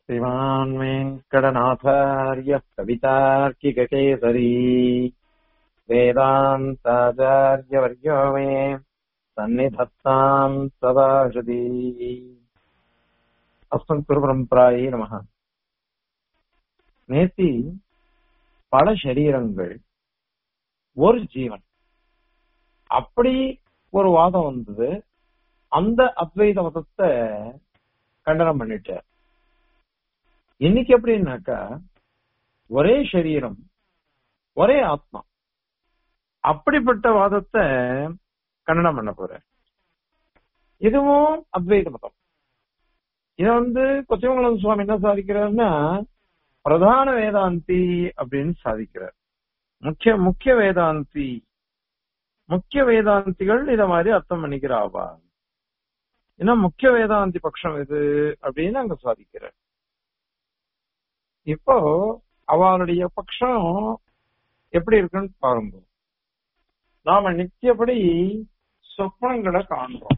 श्रीमान् वेङ्कटनाथार्यः कवितार्किककेसरी वेदान्ताचार्यवर्यो मे सन्निधत्ताम् सदा हृदि அஸ்மத்குருபரம்பராயே நமக நேத்தி பல சரீரங்கள் ஒரு ஜீவன் அப்படி ஒரு வாதம் வந்தது அந்த அத்வைத மதத்தை கண்டனம் பண்ணிட்டார் இன்னைக்கு எப்படின்னாக்கா ஒரே சரீரம் ஒரே ஆத்மா அப்படிப்பட்ட வாதத்தை கண்டனம் பண்ண போற இதுவும் அத்வைத மதம் இத வந்து கொச்சமங்கலம் சுவாமி என்ன சாதிக்கிறாருன்னா பிரதான வேதாந்தி அப்படின்னு சாதிக்கிறார் முக்கிய முக்கிய வேதாந்தி முக்கிய வேதாந்திகள் இத மாதிரி அர்த்தம் பண்ணிக்கிறாவா ஏன்னா முக்கிய வேதாந்தி பட்சம் இது அப்படின்னு அங்க சாதிக்கிறார் இப்போ அவளுடைய பட்சம் எப்படி இருக்குன்னு பாருங்க நாம நித்தியபடி சொப்பனங்களை காண்றோம்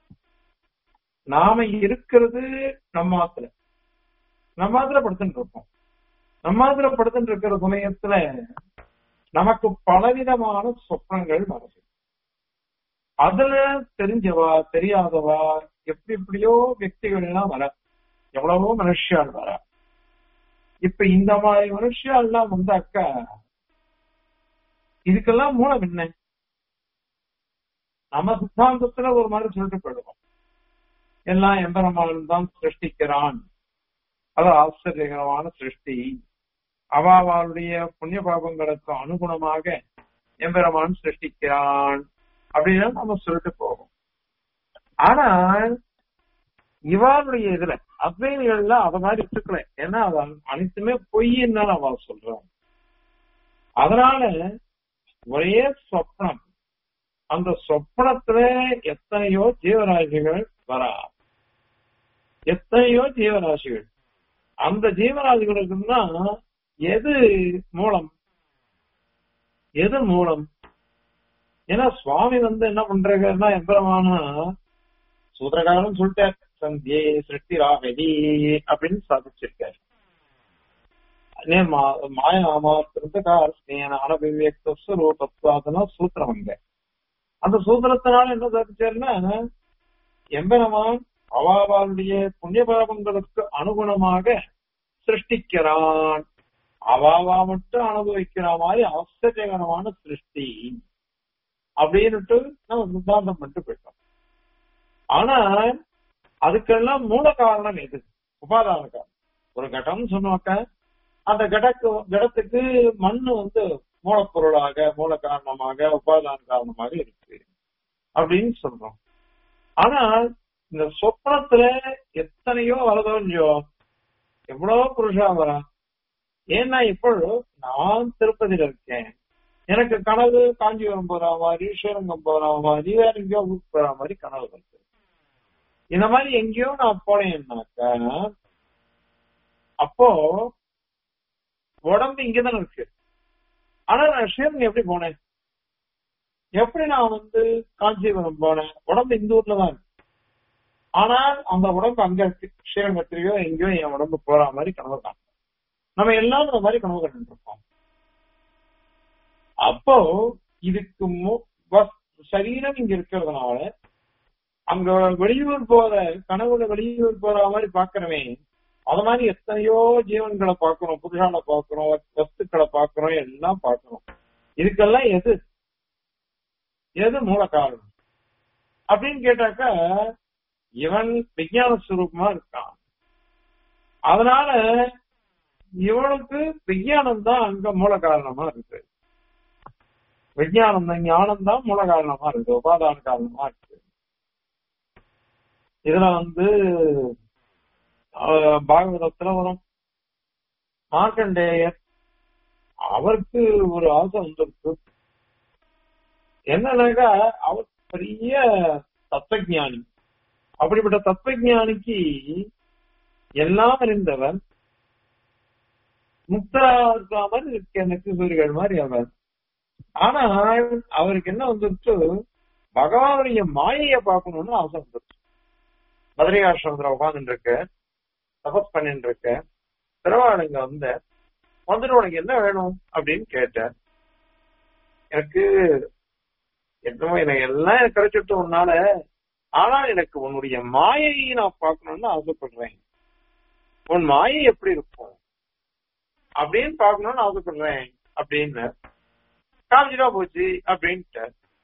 நாம இருக்கிறது நம்ம ஆத்துல நம்ம ஆத்துல படுத்துட்டு இருக்கோம் நம்ம ஆத்துல படுத்துட்டு இருக்கிற சமயத்துல நமக்கு பலவிதமான சொப்னங்கள் வருது அதுல தெரிஞ்சவா தெரியாதவா எப்படி எப்படியோ వ్యక్తిகள் எல்லாம் வர எவ்வளவோ மனுஷியால் வர இப்ப இந்த மாதிரி மனுஷியால் எல்லாம் வந்தாக்கா இதுக்கெல்லாம் மூலம் என்ன நம்ம சித்தாந்தத்துல ஒரு மாதிரி சொல்லிட்டு போயிடுவோம் எல்லாம் எம்பெருமான் தான் சிருஷ்டிக்கிறான் அது ஆச்சரியகரமான சிருஷ்டி அவாவாளுடைய புண்ணிய பாபங்களுக்கு அனுகுணமாக எம்பெருமான் சிருஷ்டிக்கிறான் அப்படின்னு நம்ம சொல்லிட்டு போவோம் ஆனால் இவாளுடைய இதுல அத்வைதிகள்ல அத மாதிரி எடுத்துக்கல ஏன்னா அது அனைத்துமே பொய்ன்னு அவ சொல்றான் அதனால ஒரே சொப்னம் அந்த சொப்னத்துல எத்தனையோ ஜீவராசிகள் வரா எத்தனையோ ஜீவராசிகள் அந்த ஜீவராசிகளுக்குன்னா எது மூலம் எது மூலம் ஏன்னா சுவாமி வந்து என்ன பண்றாருன்னா எம்பரமான சூத்திரகாரம் சொல்லிட்டார் சந்தியே சிருஷ்டி ராகதி அப்படின்னு சாதிச்சிருக்காரு மாயாமாத்திரூபத்வாதனா சூத்திரம் அங்க அந்த சூத்திரத்தினால என்ன சாதிச்சாருன்னா எம்பெருமான் அவாவாளுடைய புண்ணிய பாபங்களுக்கு அனுகுணமாக சிருஷ்டிக்கிறான் அவாவா மட்டும் அனுபவிக்கிற மாதிரி ஆச்சரியகரமான சிருஷ்டி அப்படின்னுட்டு நம்ம சித்தாந்தம் பண்ணிட்டு போயிட்டோம் ஆனா அதுக்கெல்லாம் மூல காரணம் எது உபாதான காரணம் ஒரு கட்டம் சொன்னாக்க அந்த கடக்கு கடத்துக்கு மண்ணு வந்து மூலப்பொருளாக மூல காரணமாக உபாதான காரணமாக இருக்கு அப்படின்னு சொல்றோம் ஆனால் இந்த சொப்னத்துல எத்தனையோ வரதோ இல்லையோ எவ்வளவு புருஷா வரா ஏன்னா இப்போ நான் திருப்பதியில இருக்கேன் எனக்கு கனவு காஞ்சிபுரம் போற மாதிரி ஸ்ரீரங்கம் போற மாதிரி வேற எங்கேயோ ஊருக்கு போற மாதிரி கனவு வருது இந்த மாதிரி எங்கேயோ நான் போனேன்னாக்கா அப்போ உடம்பு இங்கதானே இருக்கு ஆனா நான் ஸ்ரீரங்கம் எப்படி போனேன் எப்படி நான் வந்து காஞ்சிபுரம் போனேன் உடம்பு இந்த ஊர்ல தான் இருக்கு ஆனால் அந்த உடம்பு அங்க இருக்கு ஸ்ரீரங்கத்திலேயோ எங்கேயோ என் உடம்பு போற மாதிரி கனவு தான் நம்ம எல்லாரும் அந்த மாதிரி கனவு கண்டு இருக்கோம் அப்போ இதுக்கு சரீரம் இங்க இருக்கிறதுனால அங்க வெளியூர் போற கனவுல வெளியூர் போற மாதிரி பாக்குறவே அது மாதிரி எத்தனையோ ஜீவன்களை பாக்குறோம் புருஷால பாக்குறோம் வஸ்துக்களை பாக்குறோம் எல்லாம் பாக்குறோம் இதுக்கெல்லாம் எது எது மூல காரணம் அப்படின்னு கேட்டாக்கா இவன் விஞ்ஞான சுரூபமா இருக்கான் அதனால இவனுக்கு விஞ்ஞானம் தான் அங்க மூல காரணமா இருக்கு விஞ்ஞானம் தான் ஞானம் தான் மூல காரணமா இருக்கு உபாதான காரணமா இருக்கு இதுல வந்து பாகவதத்துல வரும் மார்க்கண்டேயர் அவருக்கு ஒரு ஆசை வந்திருக்கு என்னன்னாக்கா அவர் பெரிய தத்துவஞானி அப்படிப்பட்ட தத்துவஞானிக்கு எல்லாம் அறிந்தவர் முக்தரா இருக்காமல் எனக்கு சூரியர்கள் மாதிரி அவர் ஆனா அவருக்கு என்ன வந்துருச்சு பகவானுடைய மாயைய பார்க்கணும்னு ஆசை வந்துருச்சு மதுரை ஆசிரமத்துல உட்கார்ந்து இருக்க தபஸ் பண்ணிட்டு இருக்க திருவாளுங்க வந்த வந்துட்டு உனக்கு என்ன வேணும் அப்படின்னு கேட்டேன் எனக்கு என்னமோ எனக்கு எல்லாம் எனக்கு கிடைச்சிட்டு உன்னால ஆனா எனக்கு உன்னுடைய மாயையை நான் பார்க்கணும்னு ஆசைப்படுறேன் உன் மாயை எப்படி இருக்கும் அப்படின்னு பார்க்கணும்னு ஆசைப்படுறேன் அப்படின்னு காமிச்சிட்டா போச்சு அப்படின்ட்டு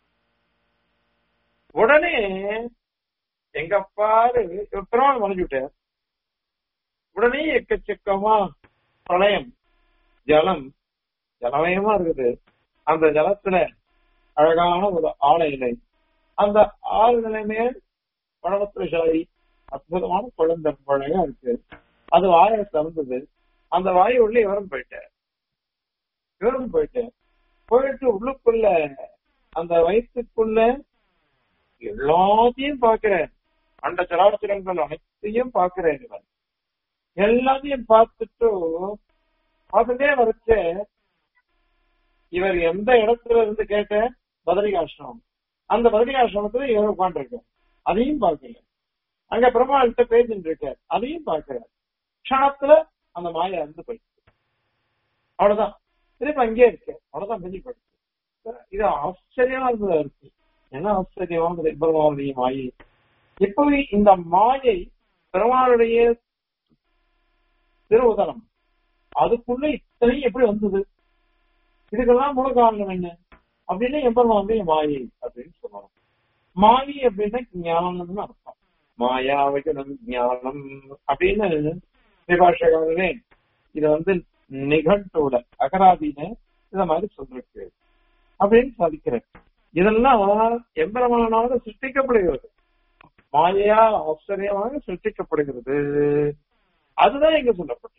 உடனே எங்க பாரு பெருமாள் மறைஞ்சுட்டார் உடனே எக்கச்சக்கமா பிரளயம் ஜலம் ஜலமயமா இருக்குது அந்த ஜலத்துல அழகான ஒரு ஆலை இலை அந்த ஆறு நிலை மேல் பழவத்திரசாரி அற்புதமான குழந்தை பழகா இருக்கு அது வாயை திறந்தது அந்த வாய் உள்ள இவரும் போயிட்டார் இவரும் போயிட்டார் போயிட்டு உள்ளுக்குள்ள அந்த வயிற்றுக்குள்ள எல்லாத்தையும் பார்க்கிறேன் அண்ட சராச்சரங்கள் அனைத்தையும் பார்க்கிறேன் இவன் எல்லாத்தையும் பார்த்துட்டு பார்த்துட்டே வரைச்ச இவர் எந்த இடத்துல இருந்து கேட்ட பதரிகாசிரமம் அந்த பதரிகாசிரமத்துல இவர் உட்காந்துருக்க அதையும் பார்க்கல அங்க பெருமாள்கிட்ட பேசிட்டு இருக்கார் அதையும் பார்க்கிறார் க்ஷணத்துல அந்த மாயா இருந்து போயிடுச்சு அவ்வளவுதான் திருப்பி அங்கேயே இருக்கு அவ்வளவுதான் பெஞ்சு போயிடுச்சு இது ஆச்சரியமா இருந்ததா இருக்கு என்ன ஆச்சரியமானது பெருமாளுடைய மாயை இப்பவே இந்த மாயை பெருமாளுடைய திருவுதனம் அதுக்குள்ள இத்தனை எப்படி வந்தது இதுக்கெல்லாம் மூல காரணம் என்ன அப்படின்னு எம்பெருமானுடைய மாயை அப்படின்னு சொல்லணும் மாயை அப்படின்னா ஞானம்னு அர்த்தம் மாயாவகனம் ஞானம் அப்படின்னு விபாஷகர்களே இத வந்து நிகழ்த்தோட அகராதின இத மாதிரி சொல்லிருக்கு அப்படின்னு சாதிக்கிறார் இதெல்லாம் எம்பெருமானால சிருஷ்டிக்கப்படுகிறது மாயையா ஆச்சரியமாக சிருஷ்டிக்கப்படுகிறது அதுதான் இங்க சொல்லப்பட்டிருக்கு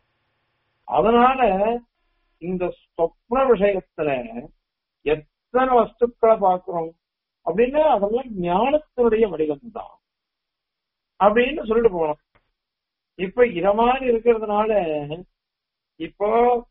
அதனால இந்த சொப்ன விஷயத்துல எத்தனை வஸ்துக்களை பார்க்கிறோம் அப்படின்னா அதெல்லாம் ஞானத்தினுடைய வடிவம் தான் அப்படின்னு சொல்லிட்டு போனோம் இப்ப இத மாதிரி இருக்கிறதுனால இப்போ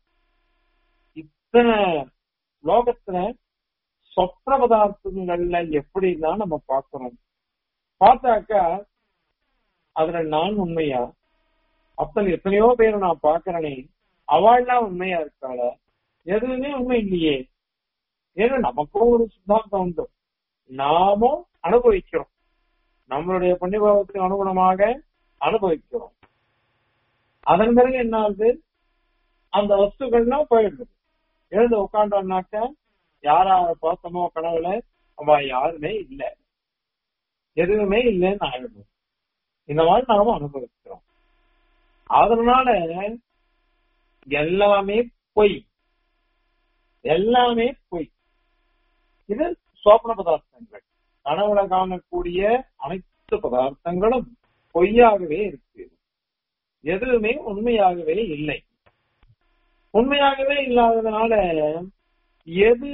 இத்தனை லோகத்துல சொப்ன பதார்த்தங்கள்ல எப்படிலாம் நம்ம பார்க்கிறோம் பார்த்தாக்கா அதுல நான் உண்மையா அத்தனை எத்தனையோ பேரை நான் பாக்குறேனே அவள்லாம் உண்மையா இருக்காள எதுவுமே உண்மை இல்லையே ஏன்னா நமக்கும் ஒரு சித்தாந்தம் உண்டு நாமும் அனுபவிக்கிறோம் நம்மளுடைய புண்ணியபாவத்துக்கு அனுகுணமாக அனுபவிக்கிறோம் அதன் பிறகு என்ன ஆகுது அந்த வஸ்துக்கள்லாம் போயிடுது எழுந்து உட்காண்டோம்னாக்க யாரா பார்த்தோமோ கனவுல அவ யாருமே இல்லை எதுவுமே இல்லைன்னு ஆயிடும் இந்த மாதிரி நாம அனுபவிக்கிறோம் அதனால எல்லாமே பொய் எல்லாமே பொய் இது சோப்பன பதார்த்தங்கள் கனவுல காணக்கூடிய அனைத்து பதார்த்தங்களும் பொய்யாகவே இருக்கு எதுவுமே உண்மையாகவே இல்லை உண்மையாகவே இல்லாததுனால எது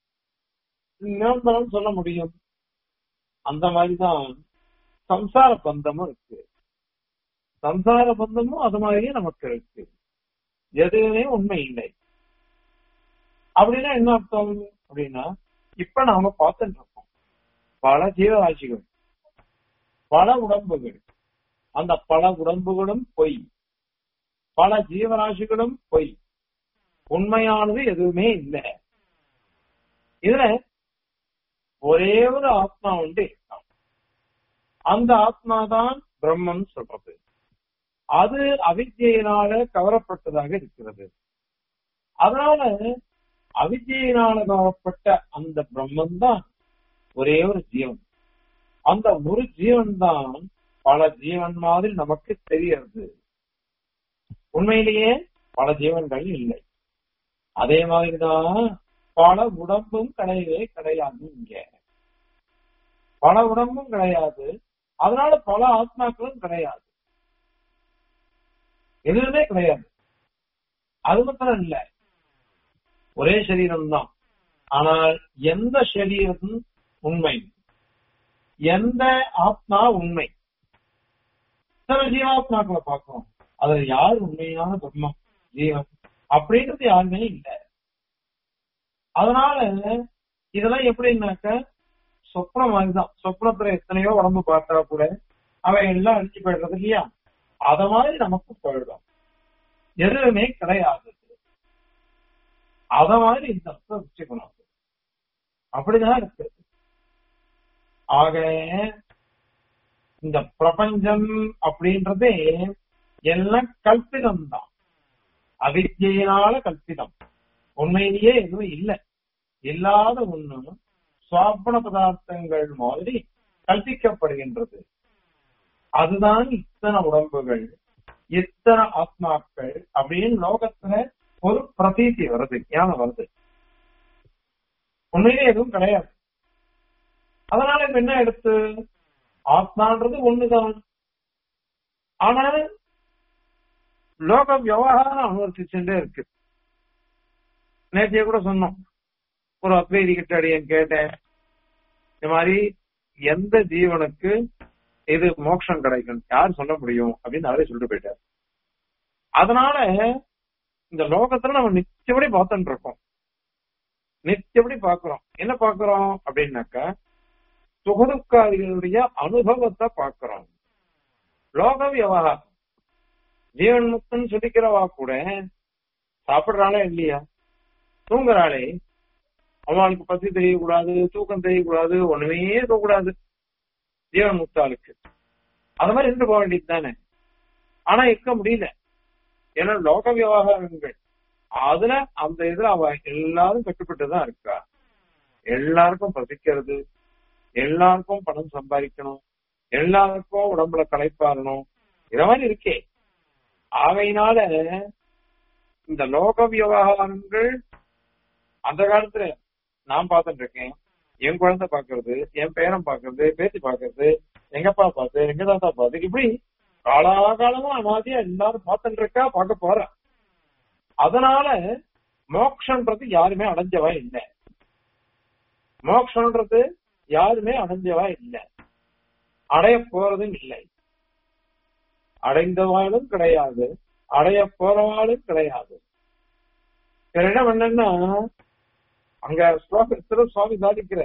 நிரந்தரம் சொல்ல முடியும் அந்த மாதிரிதான் சம்சார பந்தமும் இருக்கு சம்சார பந்தமும் அது மாதிரியே நமக்கு இருக்கு எதுவுமே உண்மை இல்லை அப்படின்னா என்ன அர்த்தம் அப்படின்னா இப்ப நாம பார்த்துட்டு இருக்கோம் பல ஜீவராசிகள் பல உடம்புகள் அந்த பல உடம்புகளும் பொய் பல ஜீவராசிகளும் பொய் உண்மையானது எதுவுமே இல்லை இதுல ஒரே ஒரு ஆத்மா உண்டு இருக்கான் அந்த ஆத்மா தான் பிரம்மன் சொல்றது அது அவித்தியினால கவரப்பட்டதாக இருக்கிறது அதனால அவித்தியினால கவரப்பட்ட அந்த பிரம்மன் தான் ஒரே ஒரு ஜீவன் அந்த ஒரு ஜீவன் தான் பல ஜீவன் மாதிரி நமக்கு தெரிகிறது உண்மையிலேயே பல ஜீவன்கள் இல்லை அதே மாதிரிதான் பல உடம்பும் கிடையவே கிடையாது இங்க பல உடம்பும் கிடையாது அதனால பல ஆத்மாக்களும் கிடையாது எதுவுமே கிடையாது அது மாத்திரம் இல்ல ஒரே சரீரம் தான் ஆனால் எந்த சரீரம் உண்மை எந்த ஆத்மா உண்மை சில ஜீவாத்மாக்களை பார்க்கிறோம் அதுல யார் உண்மையான பிரம்மம் ஜீவன் அப்படின்றது யாருமே இல்லை அதனால இதெல்லாம் எப்படின்னாக்க சொப்னம் மாதிரிதான் சொப்னத்துல எத்தனையோ உடம்பு பார்த்தா கூட அவன் எல்லாம் அழிஞ்சு போயிடுறது இல்லையா அத மாதிரி நமக்கு போயிடும் எதுவுமே கிடையாது அத மாதிரி இந்த அர்த்தம் வச்சுக்கணும் அப்படிதான் இருக்கு ஆக இந்த பிரபஞ்சம் அப்படின்றதே எல்லாம் கல்பிதம் தான் அவித்தியினால கல்பிதம் உண்மையிலேயே எதுவும் இல்லை இல்லாத ஒண்ணு சுவாபன பதார்த்தங்கள் மாதிரி கல்பிக்கப்படுகின்றது அதுதான் இத்தனை உடம்புகள் இத்தனை ஆத்மாக்கள் அப்படின்னு லோகத்துல ஒரு பிரதீதி வருது ஞானம் வருது உண்மையிலே எதுவும் கிடையாது அதனால இப்ப என்ன எடுத்து ஆத்மான்றது ஒண்ணுதான் ஆனா லோக விவகாரம் அனுவர்த்திச்சுட்டே இருக்கு நேற்றைய கூட சொன்னோம் ஒரு அத்வைதி கிட்ட அடியன் கேட்டேன் இந்த மாதிரி எந்த ஜீவனுக்கு இது மோட்சம் கிடைக்கும் யார் சொல்ல முடியும் அப்படின்னு அவரே சொல்லிட்டு போயிட்டார் அதனால இந்த லோகத்துல நம்ம நிச்சயப்படி பார்த்துட்டு இருக்கோம் நிச்சயப்படி பாக்குறோம் என்ன பாக்குறோம் அப்படின்னாக்கா சுகதுக்காரிகளுடைய அனுபவத்தை பாக்குறோம் லோக விவகாரம் ஜீவன் முக்தன் சொல்லிக்கிறவா கூட சாப்பிடுறாளே இல்லையா தூங்குறாளே அவளுக்கு பசி தெரியக்கூடாது தூக்கம் தெரியக்கூடாது ஒண்ணுமே இருக்கக்கூடாது ஜீவன் முக்தாளுக்கு அது மாதிரி இருந்து போக வேண்டியது தானே ஆனா இருக்க முடியல ஏன்னா லோக விவகாரங்கள் அதுல அந்த இதுல அவ எல்லாரும் கட்டுப்பட்டு தான் இருக்கா எல்லாருக்கும் பசிக்கிறது எல்லாருக்கும் பணம் சம்பாதிக்கணும் எல்லாருக்கும் உடம்புல களைப்பாறணும் இத மாதிரி இருக்கே ஆகையினால இந்த லோக விவகாரங்கள் அந்த காலத்துல நான் பார்த்துட்டு இருக்கேன் என் குழந்தை பாக்குறது என் பேரன் பாக்குறது பேத்தி பாக்குறது எங்க அப்பா பார்த்து எங்க தாத்தா பார்த்து இப்படி காலாகாலமா அனாதியா எல்லாரும் பார்த்துட்டு இருக்கா பார்க்க போற அதனால மோக்ஷன்றது யாருமே அடைஞ்சவா இல்லை மோக்ஷன்றது யாருமே அடைஞ்சவா இல்லை அடைய போறதும் இல்லை அடைந்தவாளும் கிடையாது அடைய போறவாளும் கிடையாது என்ன பண்ணா அங்க ஸ்லோகத்துல சுவாமி சாதிக்கிற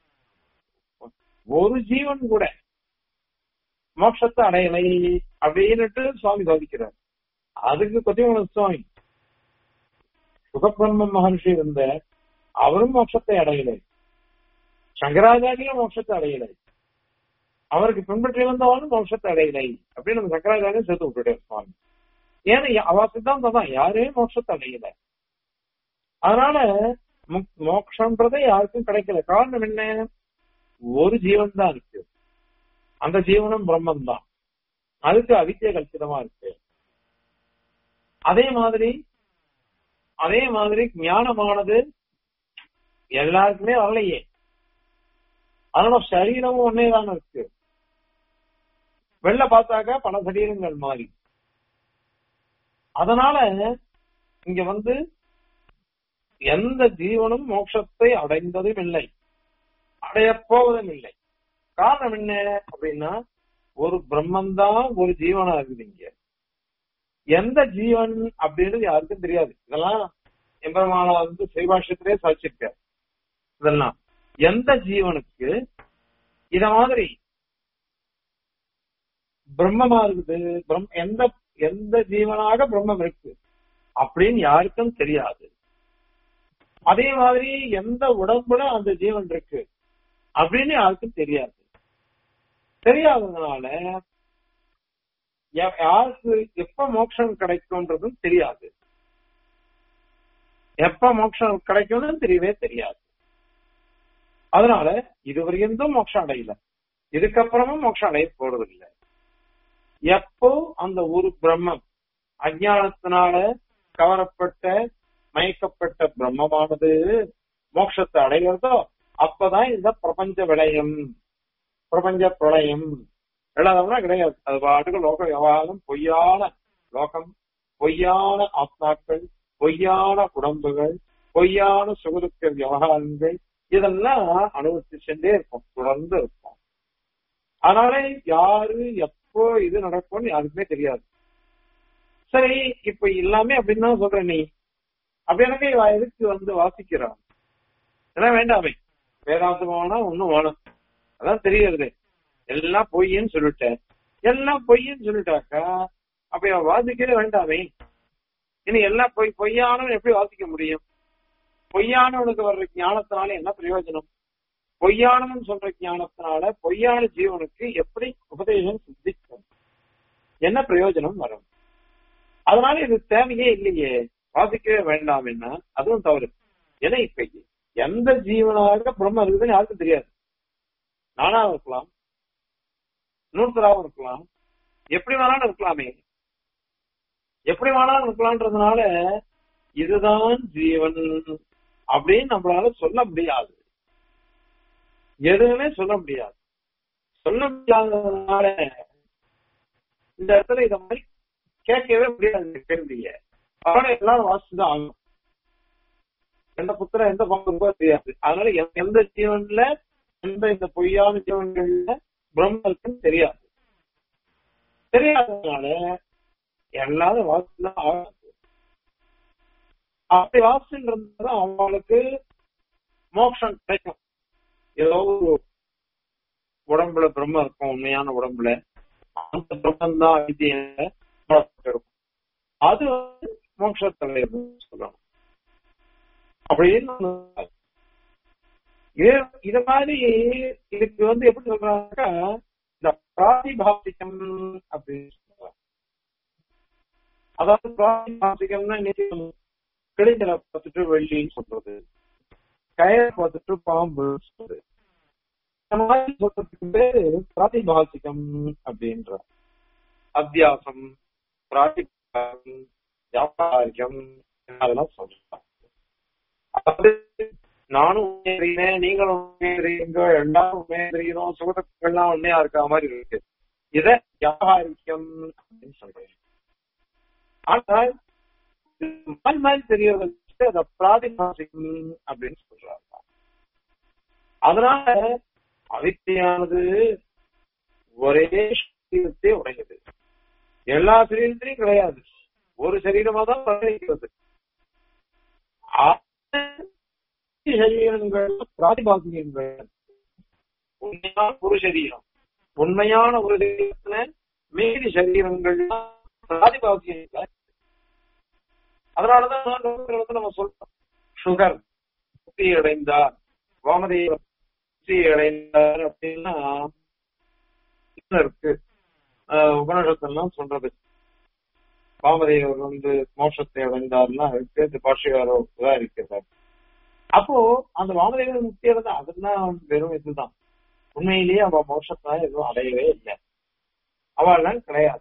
ஒரு ஜீவன் கூட மோட்சத்தை அடையலை அப்படின்னுட்டு சுவாமி சாதிக்கிறார் அதுக்கு கொத்தியவன சுவாமி சுகபிரம்ம மகர்ஷி இருந்த அவரும் மோட்சத்தை அடையலை சங்கராச்சாரியும் மோட்சத்தை அடையலை அவருக்கு பின்பற்றி வந்தவனும் மோட்சத்தை அடையலை அப்படின்னு அந்த சங்கராச்சாரியம் சேர்த்து விட்டுட்டார் சுவாமி ஏன்னா அவ சித்தாந்தம் தான் யாருமே மோட்சத்தை அடையல அதனால மோட்சம்ன்றதே யாருக்கும் கிடைக்கல காரணம் என்ன ஒரு ஜீவன் தான் இருக்கு அந்த ஜீவனும் பிரம்மம் தான் அதுக்கு அவித்திய கல்பிதமா இருக்கு அதே மாதிரி அதே மாதிரி ஞானமானது எல்லாருக்குமே வரலையே அதனால சரீரமும் ஒன்னேதான் இருக்கு வெளில பார்த்தாக்கா பல சரீரங்கள் மாறி அதனால இங்க வந்து எந்த ஜீவனும் மோட்சத்தை அடைந்ததும் இல்லை அடையப் போவதும் இல்லை காரணம் என்ன அப்படின்னா ஒரு பிரம்மந்தான் ஒரு ஜீவனா இருக்குது இங்க எந்த ஜீவன் அப்படின்றது யாருக்கும் தெரியாது இதெல்லாம் எம்பெருமானா வந்து சைபாஷத்திலே சாதிச்சிருக்கார் இதெல்லாம் எந்த ஜீவனுக்கு இத மாதிரி பிரம்மமா இருக்குது பிரம் எந்த எந்த ஜீவனாக பிரம்மம் இருக்கு அப்படின்னு யாருக்கும் தெரியாது அதே மாதிரி எந்த உடம்புல அந்த ஜீவன் இருக்கு அப்படின்னு யாருக்கும் தெரியாது தெரியாததுனால யாருக்கு எப்ப மோட்சம் கிடைக்கும்ன்றதும் தெரியாது எப்ப மோட்சம் கிடைக்கும்னு தெரியவே தெரியாது அதனால இதுவரையும் மோட்சம் அடையல இதுக்கப்புறமும் மோட்சம் அடைய போறது இல்லை எப்போ அந்த ஒரு பிரம்மம் அஜானத்தினால கவரப்பட்ட மயக்கப்பட்ட பிரம்மமானது மோட்சத்தை அடைகிறதோ அப்பதான் இந்த பிரபஞ்ச விளையம் பிரபஞ்ச பிரளயம் இல்லாதவனா கிடையாது அது பாட்டுக்கு லோக விவகாரம் பொய்யான லோகம் பொய்யான ஆத்மாக்கள் பொய்யான உடம்புகள் பொய்யான சுகதுக்க விவகாரங்கள் இதெல்லாம் அனுபவித்து சென்றே இருக்கும் தொடர்ந்து இருக்கும் அதனால யாரு எப்போ இது நடக்கும்னு யாருக்குமே தெரியாது சரி இப்ப எல்லாமே அப்படின்னு தான் சொல்ற நீ அப்படின்னாக்க இவ எதுக்கு வந்து வாசிக்கிறான் இதெல்லாம் வேண்டாமே வேதாந்தமானா ஒண்ணும் வேணும் அதான் தெரியறது எல்லாம் பொய்ன்னு சொல்லிட்டேன் எல்லாம் பொய்ன்னு சொல்லிட்டாக்கா அப்ப இவன் வாசிக்கவே வேண்டாமே இனி எல்லாம் பொய் பொய்யானவன் எப்படி வாசிக்க முடியும் பொய்யானவனுக்கு வர்ற ஞானத்தினால என்ன பிரயோஜனம் பொய்யானவன் சொல்ற ஞானத்தினால பொய்யான ஜீவனுக்கு எப்படி உபதேசம் சித்திக்கும் என்ன பிரயோஜனம் வரும் அதனால இது தேவையே இல்லையே வாசிக்கவே வேண்டாம் என்ன அதுவும் தவறு ஏன்னா இப்ப எந்த ஜீவனாக பிரம்ம இருக்குதுன்னு யாருக்கும் தெரியாது நானாவும் இருக்கலாம் நூற்றராவும் இருக்கலாம் எப்படி வேணாலும் இருக்கலாமே எப்படி வேணாலும் இருக்கலாம்ன்றதுனால இதுதான் ஜீவன் அப்படின்னு நம்மளால சொல்ல முடியாது எதுவுமே சொல்ல முடியாது சொல்ல முடியாததுனால இந்த இடத்துல இத மாதிரி கேட்கவே முடியாது இந்த கேள்விய அதனால எல்லாரும் வாசிச்சுதான் ஆகும் எந்த புத்திரம் எந்த பங்கு இருக்கோ தெரியாது அதனால எந்த- எந்த ஜீவன்ல எந்த இந்த பொய்யான ஜீவன்கள்ல பிரம்ம இருக்குன்னு தெரியாது தெரியாததுனால எல்லாரும் வாசிச்சுதான் ஆகும் அப்படி வாசிச்சுன்றது அவங்களுக்கு மோட்சம் கிடைக்கும் ஏதோ ஒரு உடம்புல பிரம்ம இருக்கும் உண்மையான உடம்புல அந்த பிரம்மம் தான் இருக்கும் அது வந்து மோட்சத்தலை சொல்லணும் அப்படின்னு இது- இது மாதிரி இதுக்கு வந்து எப்படி சொல்றாங்க இந்த பிராதிபாசிகம் அப்படின்னு சொல்றாங்க அதாவது பிராதிபாசிகம்னா இன்னைக்கு கிழிஞ்சலை பார்த்துட்டு வெள்ளின்னு சொல்றது கயரை பார்த்துட்டு பாம்பு சொல்றது இந்த மாதிரி சொல்றதுக்கு பேரு பிராதிபாசிகம் அப்படின்ற அத்தியாசம் பிராதிபாசம் வியாபாரியம் அதெல்லாம் சொல்றாங்க அதாவது நானும் உண்மையறிகிறேன் நீங்களும் உண்மையறிங்க எல்லாரும் உண்மையறிகிறோம் சுகத்துக்கெல்லாம் உண்மையா இருக்க மாதிரி இருக்கு இத வியாபாரிக்கம் அப்படின்னு சொல்றேன் ஆனால் இது மாறி மாறி தெரியறதுக்கு அதை பிராதிபாசிகம் அப்படின்னு சொல்றாங்க அதனால அவித்தையானது ஒரே சரீரத்தை உடையது எல்லா சரீரத்திலையும் கிடையாது ஒரு சரீரமா தான் பரிணமிக்கிறது சரீரங்கள் பிராதிபாசிகங்கள் உண்மையான ஒரு சரீரம் உண்மையான ஒரு சரீரத்துல மீதி சரீரங்கள் பிராதிபாசிகங்கள் அதனாலதான் வந்து நம்ம சொல்றோம் சுகர் முக்தி அடைந்தார் வாமதேவர் முக்தி அடைந்தார் அப்படின்னா இன்னும் இருக்கு ஆஹ் உபநிஷத்தெல்லாம் சொல்றது வாமதேவர் வந்து மோட்சத்தை அடைந்தார்னா இருக்கு இது பாஷிகாரோதான் இருக்கிறார் அப்போ அந்த வாமதேவர் முக்தி அடைந்தா அதெல்லாம் வெறும் இதுதான் உண்மையிலேயே அவ மோட்சத்தான் எதுவும் அடையவே இல்லை அவள்லாம் கிடையாது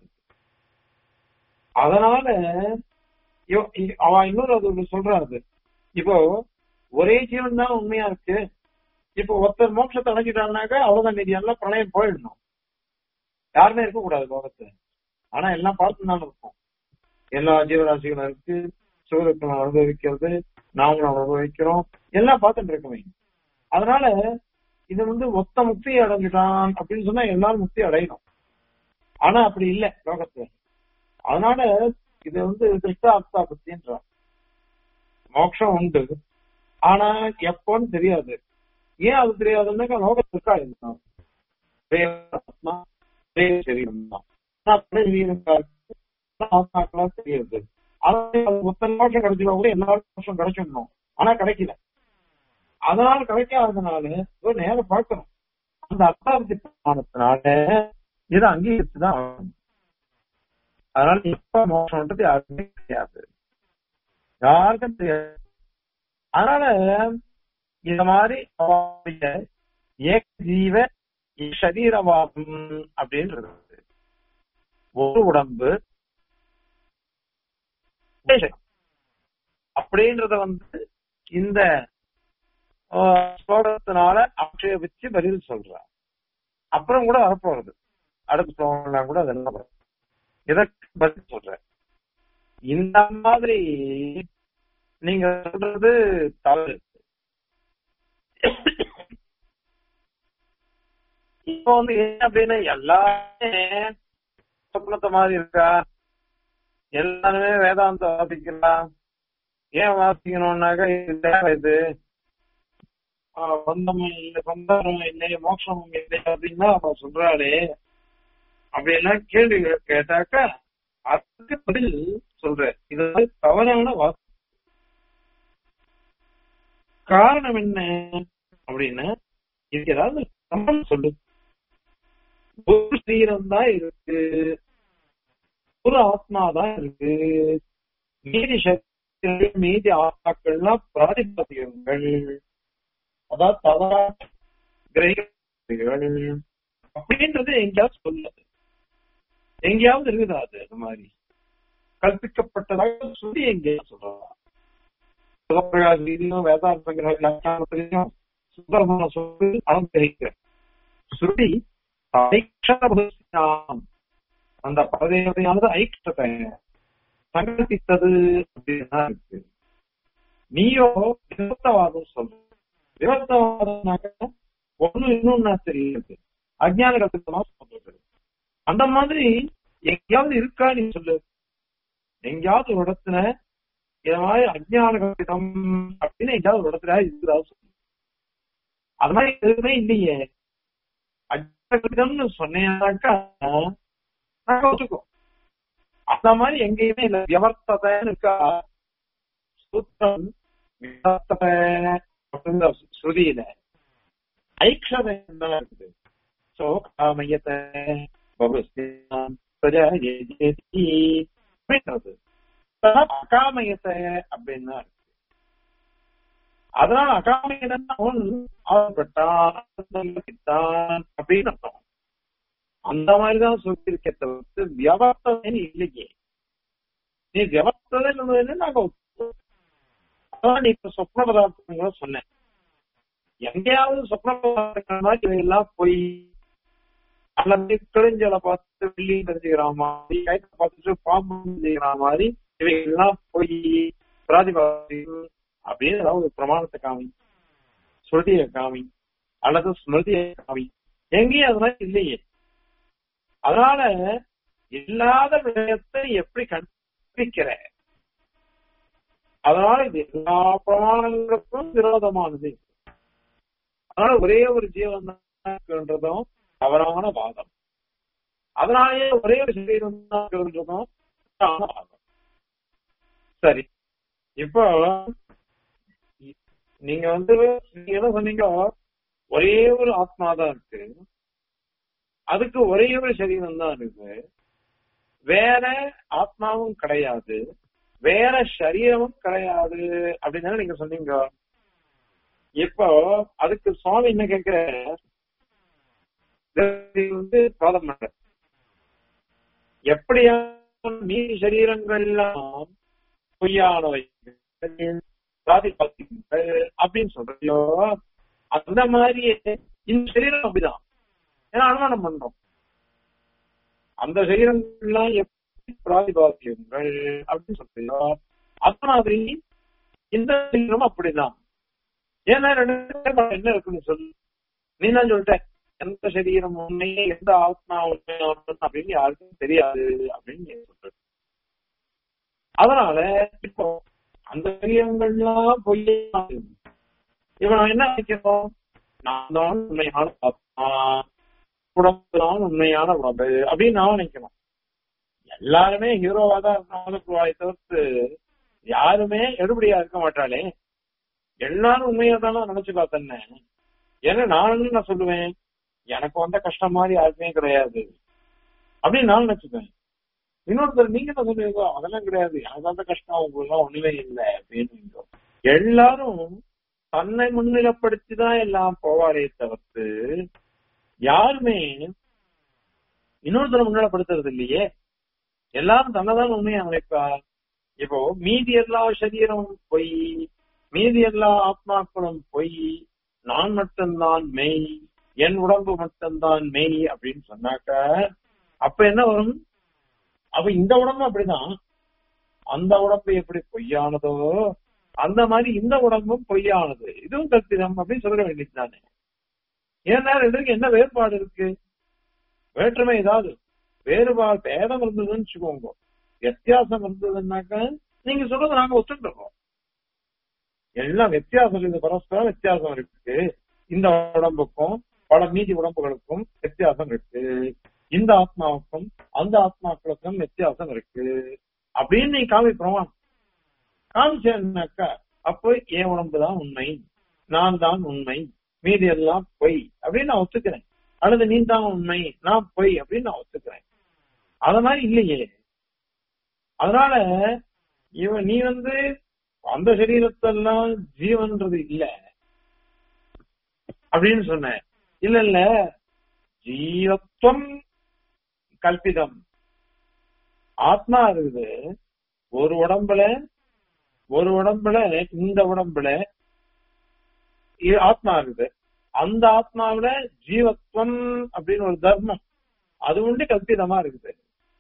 அதனால இவ- இ- அவ இன்னொரு அது ஒண்ணு சொல்றாரு இப்போ ஒரே ஜீவன் தான் உண்மையா இருக்கு இப்போ ஒருத்தர் மோட்சத்தை அடைஞ்சிட்டாருனாக்கா அவ்வளவுதான் மீதி எல்லாம் பிரளயம் போயிடணும் யாருமே இருக்கக்கூடாது லோகத்துல ஆனா எல்லாம் பார்த்து தான் இருக்கும் எல்லா ஜீவராசிகளும் இருக்கு சிவருக்கம் அனுபவிக்கிறது நாமளும் அனுபவிக்கிறோம் எல்லாம் பார்த்துட்டு இருக்கமே அதனால இது வந்து மொத்த முக்தி அடைஞ்சிட்டான் அப்படின்னு சொன்னா எல்லாரும் முக்தி அடையணும் ஆனா அப்படி இல்ல லோகத்துல அதனால இது வந்து திருஷ்டாப்தா புத்தின்றான் மோட்சம் உண்டு ஆனா எப்போன்னு தெரியாது ஏன் அது தெரியாதுன்னாக்கா லோகத்துக்கா இதுதான் ஆத்மா ஒரே சரீரம் தான் ஆனா அப்படியே சரீரங்களா இருக்கு. ஆனா ஆத்மாக்களா தெரியுது ஆனா அது மொத்த மோட்சம் கிடைச்சா கூட எல்லா மோட்சம் கிடைச்சிடணும் ஆனா கிடைக்கல அதனால கிடைக்காததுனால ஒரு நேரம் பார்க்கணும் அந்த அர்த்தாபத்தி பிரமாணத்தினால இதை அங்கீகரிச்சுதான் ஆகணும் அதனால எப்ப மோசம்ன்றது யாருக்குமே தெரியாது யாருக்கும் தெரியாது அதனால இந்த மாதிரி அவருடைய ஏக ஜீவ சரீரவாதம் அப்படின்றது ஒரு உடம்பு உபதேசம். அப்படின்றத வந்து இந்த ஆஹ், ஸ்லோகத்தினால ஆட்சேபிச்சு பதில் சொல்றார் அப்புறம் கூட வரப்போறது அடுத்த ஸ்லோகம் கூட அதெல்லாம் வரும் இதற்கு பதில் சொல்றேன் இந்த மாதிரி நீங்க சொல்றது தவறு இப்போ வந்து என்ன அப்படின்னா எல்லாமே சொப்னத்தை மாதிரி இருக்கா எல்லாருமே வேதாந்தம் வாசிக்கலாம் ஏன் வாசிக்கணும்னாக்கா இது தேவை இது ஆஹ் பந்தம் இல்லை பந்தம் இல்லை மோட்சம் இல்லை அப்படின்னா அவ சொல்றாளே அப்படின்னா கேள்வி கேட்டாக்கா அதுக்கு பதில் சொல்ற இது வந்து தவறான வாக்கு காரணம் என்ன அப்படின்னா இதுக்கு ஏதாவது சம்பந்தம் சொல்லு ஒரு சரீரம் தான் இருக்கு ஒரு ஆத்மா தான் இருக்கு மீதி சக்திகள் மீதி ஆத்மாக்கள்லாம் பிராதிபதிகங்கள் அதாவது தவறா கிரகிகள் அப்படின்றது எங்கேயாவது சொல்லுது எங்கேயாவது இருக்குதா அது இந்த மாதிரி கற்பிக்கப்பட்டதாக சொல்லி எங்கேயாவது சொல்லலாம் சிவபிரகாசிலையும் வேதாந்த வியாக்கியானத்திலையும் சுந்தரமான சொல்லி அனுகிரகிக்கிற ஸ்ருதி ஐக்ஷரம் அந்த பரதேவதையானது ஐக்கியத்தை சங்கல்பித்தது அப்படின்னா இருக்கு நீயோ விவத்தவாதம் சொல்ற விவத்தவாதம்னாக்க ஒண்ணு இன்னொன்னு தெரியுது அஜ்ஞான கல்பித்தமா சொல்றது அந்த மாதிரி எங்கேயாவது இருக்கா நீ சொல்லு எங்கேயாவது ஒரு இடத்துல இந்த மாதிரி அஜ்ஞான கல்பிதம் அப்படின்னு எங்கேயாவது ஒரு இடத்துல இருக்குதா சொல்லு அது மாதிரி எதுவுமே இல்லையே அஜ்ஞான கல்பிதம்னு சொன்னேன்னாக்கா நாங்க ஒத்துக்கோ அந்த மாதிரி எங்கேயுமே இல்ல வியவர்த்ததைன்னு இருக்கா சூத்திரம் வியவர்த்ததை அப்படிங்கிற ஸ்ருதியில ஐக்ஷதை தான் இருக்குது சோ காமயத்தை பகுஸ்தியாம் பிரஜாயேதி அப்படின்றது அகாமயத்தை அப்படின்னு இருக்கு அதனால அகாமயதான் அவன் ஆசைப்பட்டான் அப்படின்னு அர்த்தம் அந்த மாதிரிதான் சொல்லியிருக்க தவிர்த்து வியவஸ்தனை இல்லையே நீ வியவஸ்தனை நாங்க அதான் நீ இப்ப சொப்ன பதார்த்தங்களை சொன்னேன் எங்கேயாவது சொப்ன பதார்த்தங்கள் மாதிரி எல்லாம் போய் அல்லது கிழிஞ்சல பார்த்து வெள்ளி தெரிஞ்சுக்கிற மாதிரி கைத்தை பார்த்துட்டு பாம்பு தெரிஞ்சுக்கிற மாதிரி இவைகள்லாம் போய் பிராதிபாதி அப்படின்னு ஏதாவது ஒரு பிரமாணத்தை காமி ஸ்ருதியை காமி அல்லது ஸ்மிருதியை காமி எங்கேயும் அது மாதிரி இல்லையே அதனால இல்லாத விஷயத்தை எப்படி கண்டுபிடிக்கிற அதனால இது எல்லா பிரமாணங்களுக்கும் விரோதமானது அதனால ஒரே ஒரு ஜீவன் தான் தவறான வாதம் அதனாலேயே ஒரே ஒரு சரீரம் தான் தவறான வாதம் சரி இப்போ நீங்க வந்து நீங்க என்ன சொன்னீங்க ஒரே ஒரு ஆத்மா தான் இருக்கு அதுக்கு ஒரே ஒரு சரீரம் தான் இருக்கு வேற ஆத்மாவும் கிடையாது வேற சரீரமும் கிடையாது அப்படின்னு நீங்க சொன்னீங்க இப்போ அதுக்கு சுவாமி என்ன கேட்கிற வந்து பாதம் பண்ற எப்படியா மீதி சரீரங்கள்லாம் பொய்யானவை சாதிப்பாத்திகள் அப்படின்னு சொல்றியோ அந்த மாதிரியே இந்த சரீரம் அப்படிதான் ஏன்னா அனுமானம் பண்றோம் அந்த சரீரங்கள்லாம் எப்படி பிராதிபாத்தியங்கள் அப்படின்னு சொல்றியோ அந்த மாதிரி இந்த சரீரம் அப்படிதான் ஏன்னா ரெண்டு என்ன இருக்குன்னு சொல்லு நீ தான் சொல்லிட்ட எந்த சரீரம் உண்மையே எந்த ஆத்மா உண்மையான அப்படின்னு யாருக்கும் தெரியாது அப்படின்னு நீ சொல்ற அதனால இப்போ அந்த சரீரங்கள்லாம் பொய்யே இவன் என்ன நினைக்கிறோம் நான் தான் உண்மையான ஆத்மா உடம்பு தான் உண்மையான உடம்பு அப்படின்னு நான் நினைக்கணும் எல்லாருமே ஹீரோவா தான் இருந்தாலும் தவிர்த்து யாருமே எடுபடியா இருக்க மாட்டாளே எல்லாரும் உண்மையா தானே நினைச்சுக்கா தன்னை ஏன்னா நான் நான் சொல்லுவேன் எனக்கு வந்த கஷ்டம் மாதிரி யாருக்குமே கிடையாது அப்படின்னு நான் நினைச்சுப்பேன் இன்னொருத்தர் நீங்க என்ன சொல்லுவீங்க அதெல்லாம் கிடையாது எனக்கு வந்த கஷ்டம் உங்களுக்கு ஒண்ணுமே இல்லை அப்படின்னு எல்லாரும் தன்னை முன்னிலைப்படுத்தி தான் எல்லாம் போவாரே தவிர்த்து யாருமே இன்னொருத்தரை முன்னிலைப்படுத்துறது இல்லையே எல்லாரும் தன்னைதான் உண்மையை அமைப்பா இப்போ மீதி எல்லா சரீரமும் பொய் மீதி எல்லா ஆத்மாக்களும் பொய் நான் மட்டும்தான் மெய் என் உடம்பு மட்டும்தான் மெய் அப்படின்னு சொன்னாக்க அப்ப என்ன வரும் அப்ப இந்த உடம்பு அப்படிதான் அந்த உடம்பு எப்படி பொய்யானதோ அந்த மாதிரி இந்த உடம்பும் பொய்யானது இதுவும் கத்திரம் அப்படின்னு சொல்ல வேண்டியது தானே ஏன்னா ரெண்டுக்கு என்ன வேறுபாடு இருக்கு வேற்றுமை ஏதாவது வேறுபாடு பேதம் இருந்ததுன்னு வச்சுக்கோங்க வித்தியாசம் இருந்ததுன்னாக்க நீங்க சொல்றது நாங்க ஒத்துட்டுறோம் எல்லாம் வித்தியாசம் இருக்குது பரஸ்பரம் வித்தியாசம் இருக்கு இந்த உடம்புக்கும் பல மீதி உடம்புகளுக்கும் வித்தியாசம் இருக்கு இந்த ஆத்மாவுக்கும் அந்த ஆத்மாக்களுக்கும் வித்தியாசம் இருக்கு அப்படின்னு நீ காமி பிரமாணம் காமிச்சேன்னாக்கா அப்போ என் உடம்பு தான் உண்மை நான் தான் உண்மை மீதி எல்லாம் பொய் அப்படின்னு நான் ஒத்துக்கிறேன் அல்லது நீ தான் உண்மை நான் பொய் அப்படின்னு நான் ஒத்துக்கிறேன் அத மாதிரி இல்லையே அதனால இவன் நீ வந்து அந்த சரீரத்தெல்லாம் ஜீவன்றது இல்ல அப்படின்னு சொன்ன இல்ல இல்ல ஜீவத்துவம் கல்பிதம் ஆத்மா இருக்குது ஒரு உடம்புல ஒரு உடம்புல இந்த உடம்புல இ- ஆத்மா இருக்குது அந்த ஆத்மாவில ஜீவத்வம் அப்படின்னு ஒரு தர்மம் அது உண்டு கல்பிதமா இருக்குது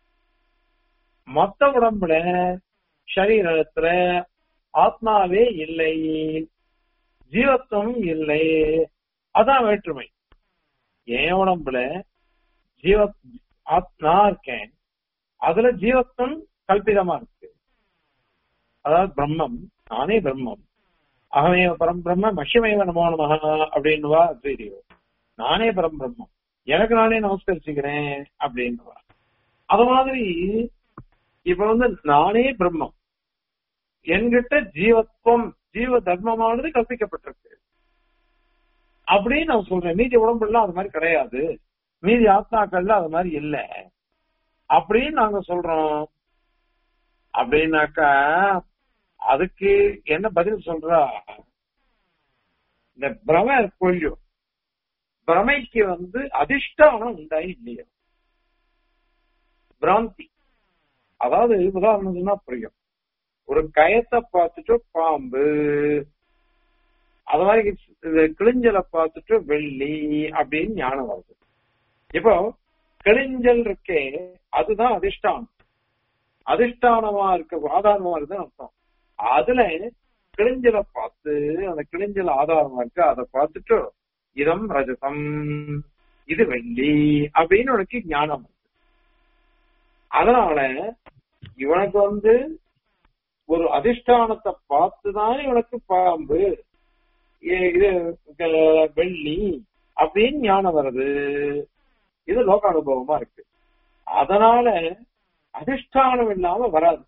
மத்த உடம்புல சரீரத்துல ஆத்மாவே இல்லை ஜீவத்துவம் இல்லை அதான் வேற்றுமை என் உடம்புல ஜீவ ஆத்மா இருக்கேன் அதுல ஜீவத்துவம் கல்பிதமா இருக்கு அதாவது பிரம்மம் நானே பிரம்மம் அகமேவ பரம் பிரம்ம மஷிமேவ நமோ நமஹ அப்படின்னுவா அத்வைதியோ நானே பரம் பிரம்மம் எனக்கு நானே நமஸ்கரிச்சுக்கிறேன் அப்படின்னுவா அது மாதிரி இப்ப வந்து நானே பிரம்மம் என்கிட்ட ஜீவத்துவம் ஜீவ தர்மமானது கற்பிக்கப்பட்டிருக்கு அப்படின்னு நான் சொல்றேன் மீதி உடம்புலாம் அது மாதிரி கிடையாது மீதி ஆத்மாக்கள்ல அது மாதிரி இல்ல அப்படின்னு நாங்க சொல்றோம் அப்படின்னாக்கா அதுக்கு என்ன பதில் சொல்றா இந்த பிரம கொல்லியோ பிரமைக்கு வந்து அதிஷ்டானம் உண்டாயி இல்லையா பிராந்தி அதாவது உதாரணம் சொன்னா புரியும் ஒரு கயத்தை பார்த்துட்டு பாம்பு அது மாதிரி இது கிளிஞ்சலை பார்த்துட்டு வெள்ளி அப்படின்னு ஞானம் வருது இப்போ கிளிஞ்சல் இருக்கே அதுதான் அதிஷ்டானம் அதிஷ்டானமா இருக்க ஆதாரமா இருக்குன்னு அர்த்தம் அதுல கிளிஞ்சலை பார்த்து அந்த கிளிஞ்சல் ஆதாரமா இருக்கு அதை பார்த்துட்டு இதம் ரஜதம் இது வெள்ளி அப்படின்னு உனக்கு ஞானம் வருது அதனால இவனுக்கு வந்து ஒரு அதிஷ்டானத்தை பார்த்துதான் இவனுக்கு பாம்பு ஏ- இது க- வெள்ளி அப்படின்னு ஞானம் வருது இது லோக அனுபவமா இருக்கு அதனால அதிஷ்டானம் இல்லாம வராது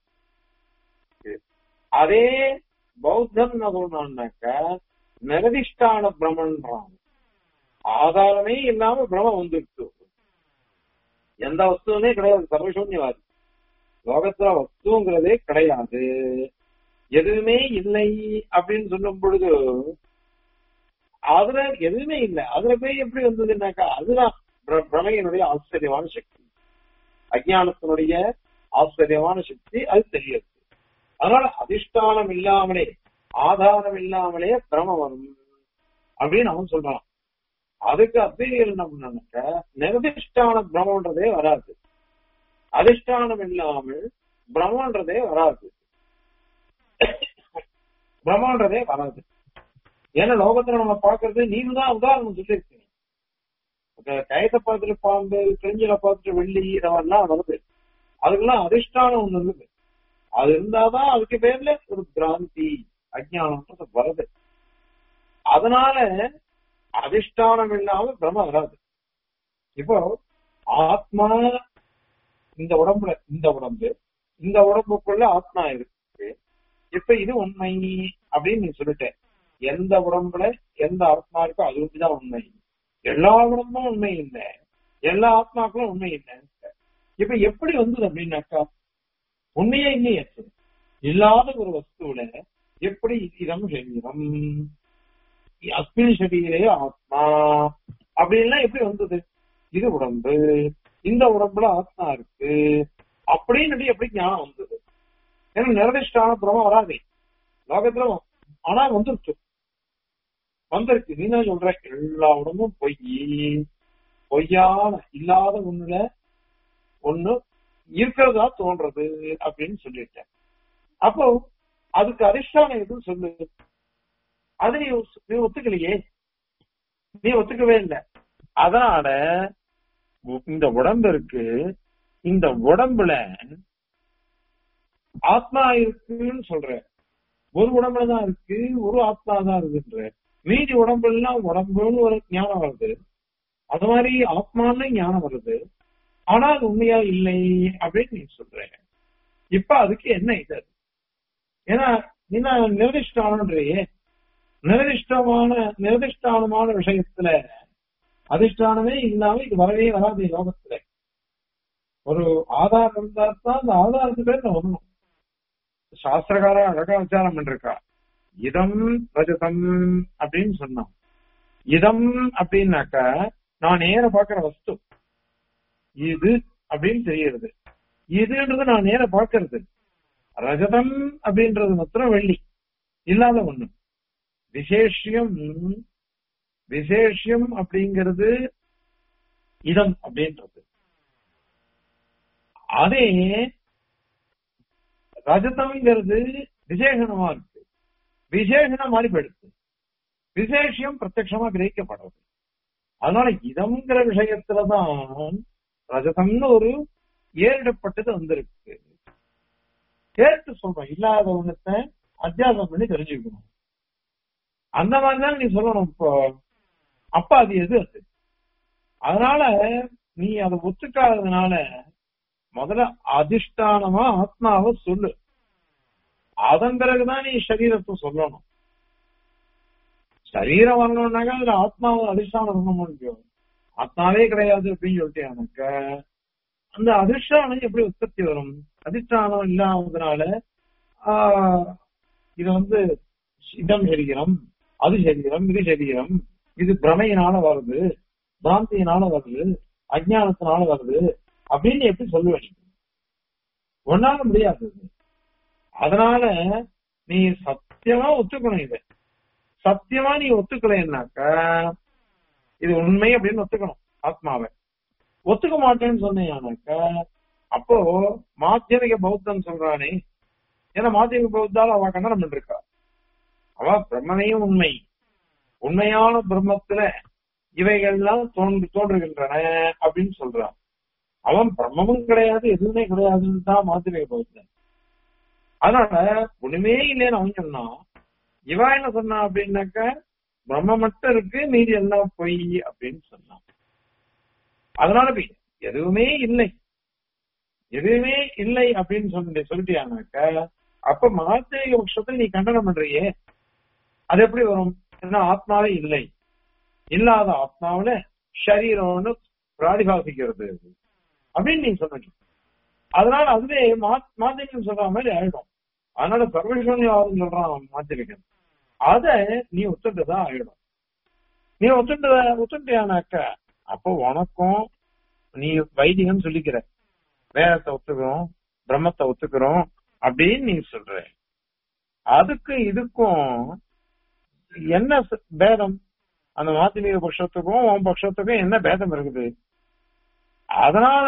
அதே பௌத்தம் என்ன சொல்றான்னாக்க நிரதிஷ்டான பிரம்மன்றாங்க ஆதாரமே இல்லாம பிரம்மம் வந்துருக்கு எந்த வஸ்துவுமே கிடையாது சர்வசூன்யவாதி லோகத்துல வஸ்துங்கிறதே கிடையாது எதுவுமே இல்லை அப்படின்னு சொல்லும் பொழுது அதுல எதுவுமே இல்லை அதுல போய் எப்படி வந்ததுன்னாக்கா அதுதான் பிர- பிரமையினுடைய ஆச்சரியமான சக்தி அஜானத்தினுடைய ஆச்சரியமான சக்தி அது தெரியுது அதனால அதிஷ்டானம் இல்லாமலே ஆதாரம் இல்லாமலே பிரம வரும் அப்படின்னு அவன் சொல்றான் அதுக்கு அத்திரியல் என்ன பண்ணாக்க நிரதிஷ்டான பிரமன்றதே வராது அதிஷ்டானம் இல்லாமல் பிரம்மன்றதே வராது பிரம்மன்றதே வராது ஏன்னா லோகத்துல நம்ம பாக்குறது நீங்க தான் உதாரணம் சொல்லியிருக்கீங்க இப்ப கயத்தை பார்த்துட்டு பாம்பு கிழிஞ்சல பார்த்துட்டு வெள்ளி இதெல்லாம் வருது அதுக்கெல்லாம் அதிஷ்டானம் ஒண்ணு இருக்குது அது இருந்தாதான் அதுக்கு பேர்ல ஒரு பிராந்தி அஜ்ஞானம்ன்றது வருது அதனால அதிஷ்டானம் இல்லாம பிரம்ம வராது இப்போ ஆத்மா இந்த உடம்புல இந்த உடம்பு இந்த உடம்புக்குள்ள ஆத்மா இருக்கு இப்ப இது உண்மை அப்படின்னு நீ சொல்லிட்ட எந்த உடம்புல எந்த ஆத்மா இருக்கோ அது ஒன்றுதான் உண்மை எல்லா உடம்பும் உண்மை இல்லை எல்லா ஆத்மாக்களும் உண்மை இல்லை இப்ப எப்படி வந்தது அப்படின்னாக்கா உண்மையே இல்லையே இல்லாத ஒரு வஸ்துவில எப்படி இதம் சரீரம் அஸ்மின் சரீரே ஆத்மா அப்படின்லாம் எப்படி வந்தது இது உடம்பு இந்த உடம்புல ஆத்மா இருக்கு அப்படின்னு எப்படி ஞானம் வந்தது ஏன்னா நிரதிஷ்டான பிரமம் வராதே லோகத்துல ஆனா வந்துருச்சு வந்திருக்கு நீ தான் சொல்ற எல்லா உடம்பும் பொய் பொய்யான இல்லாத ஒண்ணுல ஒண்ணு இருக்கிறதா தோன்றது அப்படின்னு சொல்லிட்டேன் அப்போ அதுக்கு அதிஷ்டானம் எதுவும் சொல்லு அது நீ ஒத்து- நீ ஒத்துக்கலையே நீ ஒத்துக்கவே இல்லை அதனால உ- இந்த உடம்பு இருக்கு இந்த உடம்புல ஆத்மா இருக்குன்னு சொல்ற ஒரு உடம்புல தான் இருக்கு ஒரு ஆத்மா தான் இருக்குன்ற மீதி உடம்புலாம் உடம்புன்னு ஒரு ஞானம் வருது அது மாதிரி ஆத்மான்னு ஞானம் வருது ஆனா அது உண்மையா இல்லை அப்படின்னு நீ சொல்ற இப்ப அதுக்கு என்ன இது ஏன்னா நீ நிர்திஷ்டானன்றையே நிர்திஷ்டமான நிர்திஷ்டானமான விஷயத்துல அதிஷ்டானமே இல்லாம இது வரவே வராது யோகத்துல ஒரு ஆதாரம் இருந்தா தான் அந்த ஆதாரத்து பேர் வரணும் சாஸ்திரகார அழகா விசாரம் பண்ணிருக்கா இதம் ரஜதம் அப்படின்னு சொன்னான் இதம் அப்படின்னாக்கா நான் நேர பாக்குற வஸ்து இது அப்படின்னு தெரியுது இதுன்றது நான் நேர பாக்குறது ரஜதம் அப்படின்றது மாத்திரம் வெள்ளி இல்லாத ஒண்ணு விசேஷியம் விசேஷியம் அப்படிங்கிறது இதம் அப்படின்றது அதே ரஜதம்ங்கிறது விசேஷணமா இருக்கு விசேஷணம் மாதிரி போயிடுது விசேஷம் பிரத்யமா கிரகிக்கப்படுறது அதனால இதம்ங்கிற விஷயத்துலதான் ரஜதம்னு ஒரு ஏறிடப்பட்டது வந்திருக்கு கேட்டு சொல்றோம் இல்லாத ஒண்ணத்தை அத்தியாசம் பண்ணி தெரிஞ்சுக்கணும் அந்த மாதிரிதான் நீ சொல்லணும் இப்போ அப்ப அது எது அது அதனால நீ அதை ஒத்துக்காததுனால முதல்ல அதிஷ்டானமா ஆத்மாவை சொல்லு அதன் பிறகுதான் நீ சரீரத்தை சொல்லணும் சரீரம் வரணும்னாக்கா அதுல ஆத்மாவை அதிஷ்டானம் பண்ண முடியும் ஆத்மாவே கிடையாது அப்படின்னு சொல்லிட்டேனாக்க அந்த அதிஷ்டானம் எப்படி உற்பத்தி வரும் அதிஷ்டானம் இல்லாததுனால ஆஹ் இது வந்து இதம் சரீரம் அது சரீரம் இது சரீரம் இது பிரமையினால வருது பிராந்தியினால வருது அஜானத்தினால வருது அப்படின்னு எப்படி சொல்லுவேன் ஒன்னால முடியாது அதனால நீ சத்தியமா ஒத்துக்கணும் இதை சத்தியமா நீ ஒத்துக்கலைன்னாக்கா இது உண்மை அப்படின்னு ஒத்துக்கணும் ஆத்மாவை ஒத்துக்க மாட்டேன்னு சொன்னீங்கன்னாக்கா அப்போ மாத்தியமிக பௌத்தம் சொல்றானே ஏன்னா மாத்தியமிக பௌத்தால அவ கண்டனம் பண்ணிருக்கா அவ பிரம்மனையும் உண்மை உண்மையான பிரம்மத்துல இவைகள்லாம் தோன்று தோன்றுகின்றன அப்படின்னு சொல்றான் அவன் பிரம்மமும் கிடையாது எதுவுமே கிடையாதுன்னு தான் மாத்திரை பௌத்தன் அதனால ஒண்ணுமே இல்லைன்னு அவன் சொன்னான் இவா என்ன சொன்னா அப்படின்னாக்க பிரம்ம மட்டும் இருக்கு மீதி எல்லாம் பொய் அப்படின்னு சொன்னான் அதனால போய் எதுவுமே இல்லை எதுவுமே இல்லை அப்படின்னு சொல்லி சொல்லிட்டியானாக்க அப்ப மாத்திரை பட்சத்தில் நீ கண்டனம் பண்றியே அது எப்படி வரும் ஏன்னா ஆத்மாவே இல்லை இல்லாத ஆத்மாவில சரீரம்னு பிராதிபாசிக்கிறது அப்படின்னு நீ சொன்ன அதனால அதுவே மாத்திரிகம் சொல்ற மாதிரி ஆயிடும் அதனால சர்வசூன்யவாதம் சொல்றான் மாத்திரிகம் அத நீ ஒத்துட்டுதான் ஆயிடும் நீ ஒத்துட்டு ஒத்துட்டியானாக்க அப்போ உனக்கும் நீ வைதிகம் சொல்லிக்கிற வேதத்தை ஒத்துக்கிறோம் பிரம்மத்தை ஒத்துக்கிறோம் அப்படின்னு நீ சொல்ற அதுக்கு இதுக்கும் என்ன பேதம் அந்த மாத்திமிக பட்சத்துக்கும் உன் பட்சத்துக்கும் என்ன பேதம் இருக்குது அதனால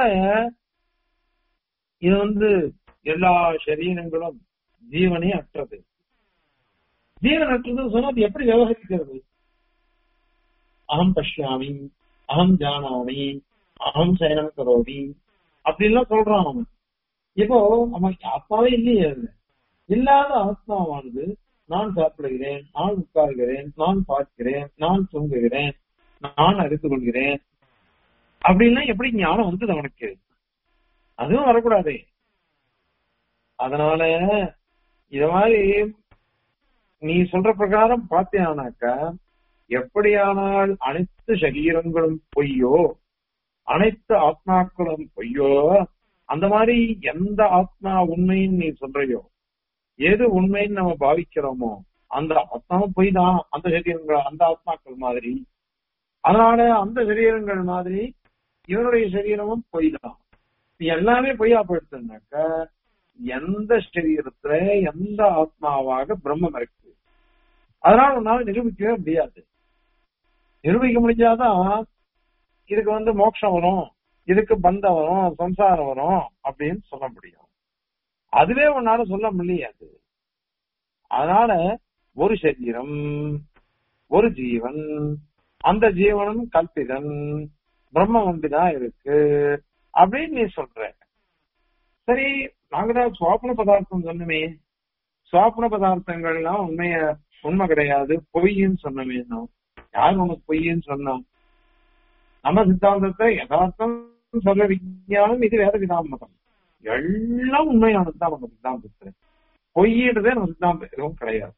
இது வந்து எல்லா சரீரங்களும் ஜீவனே அற்றது ஜீவன் அற்றது சொன்னா அது எப்படி விவகரிக்கிறது அகம் பஷ்யாமி அகம் ஜானாமி அகம் சயனம் கரோமி அப்படின்லாம் சொல்றான் அவன் இப்போ அவன் ஆத்மாவே இல்லையே அது இல்லாத ஆத்மாவானது நான் சாப்பிடுகிறேன் நான் உட்கார்கிறேன் நான் பார்க்கிறேன் நான் தூங்குகிறேன் நான் அறிந்து கொள்கிறேன் அப்படின்னா எப்படி ஞானம் வந்தது அவனுக்கு அதுவும் வரக்கூடாது அதனால இத மாதிரி நீ சொல்ற பிரகாரம் பார்த்தேனாக்கா எப்படியானால் அனைத்து சரீரங்களும் பொய்யோ அனைத்து ஆத்மாக்களும் பொய்யோ அந்த மாதிரி எந்த ஆத்மா உண்மைன்னு நீ சொல்றையோ எது உண்மைன்னு நம்ம பாவிக்கிறோமோ அந்த ஆத்மாவும் பொய் தான் அந்த சரீரங்கள் அந்த ஆத்மாக்கள் மாதிரி அதனால அந்த சரீரங்கள் மாதிரி இவனுடைய சரீரமும் பொய் தான் எல்லாமே பொய்யா போயிடுச்சுனாக்க எந்த சரீரத்துல எந்த ஆத்மாவாக பிரம்மம் இருக்கு அதனால உன்னால நிரூபிக்கவே முடியாது நிரூபிக்க முடிஞ்சாதான் இதுக்கு வந்து மோட்சம் வரும் இதுக்கு பந்தம் வரும் சம்சாரம் வரும் அப்படின்னு சொல்ல முடியும் அதுவே உன்னால சொல்ல முடியாது அதனால ஒரு சரீரம் ஒரு ஜீவன் அந்த ஜீவனும் கல்பிதன் பிரம்மம் ஒன்றுதான் இருக்கு அப்படின்னு நீ சொல்ற சரி நாங்க தான் சுவாப்பன பதார்த்தம் சொன்னமே சுவாப்பன பதார்த்தங்கள்லாம் உண்மைய உண்மை கிடையாது பொய்ன்னு சொன்னமே யார் உனக்கு பொய்ன்னு சொன்னோம் நம்ம சித்தாந்தத்தை யதார்த்தம் சர்வ விஞ்ஞானம் இது வேத விதாமதம் எல்லாம் உண்மையானது தான் நம்ம சித்தாந்தத்துல பொய்யிடுதே நம்ம சித்தாந்தம் எதுவும் கிடையாது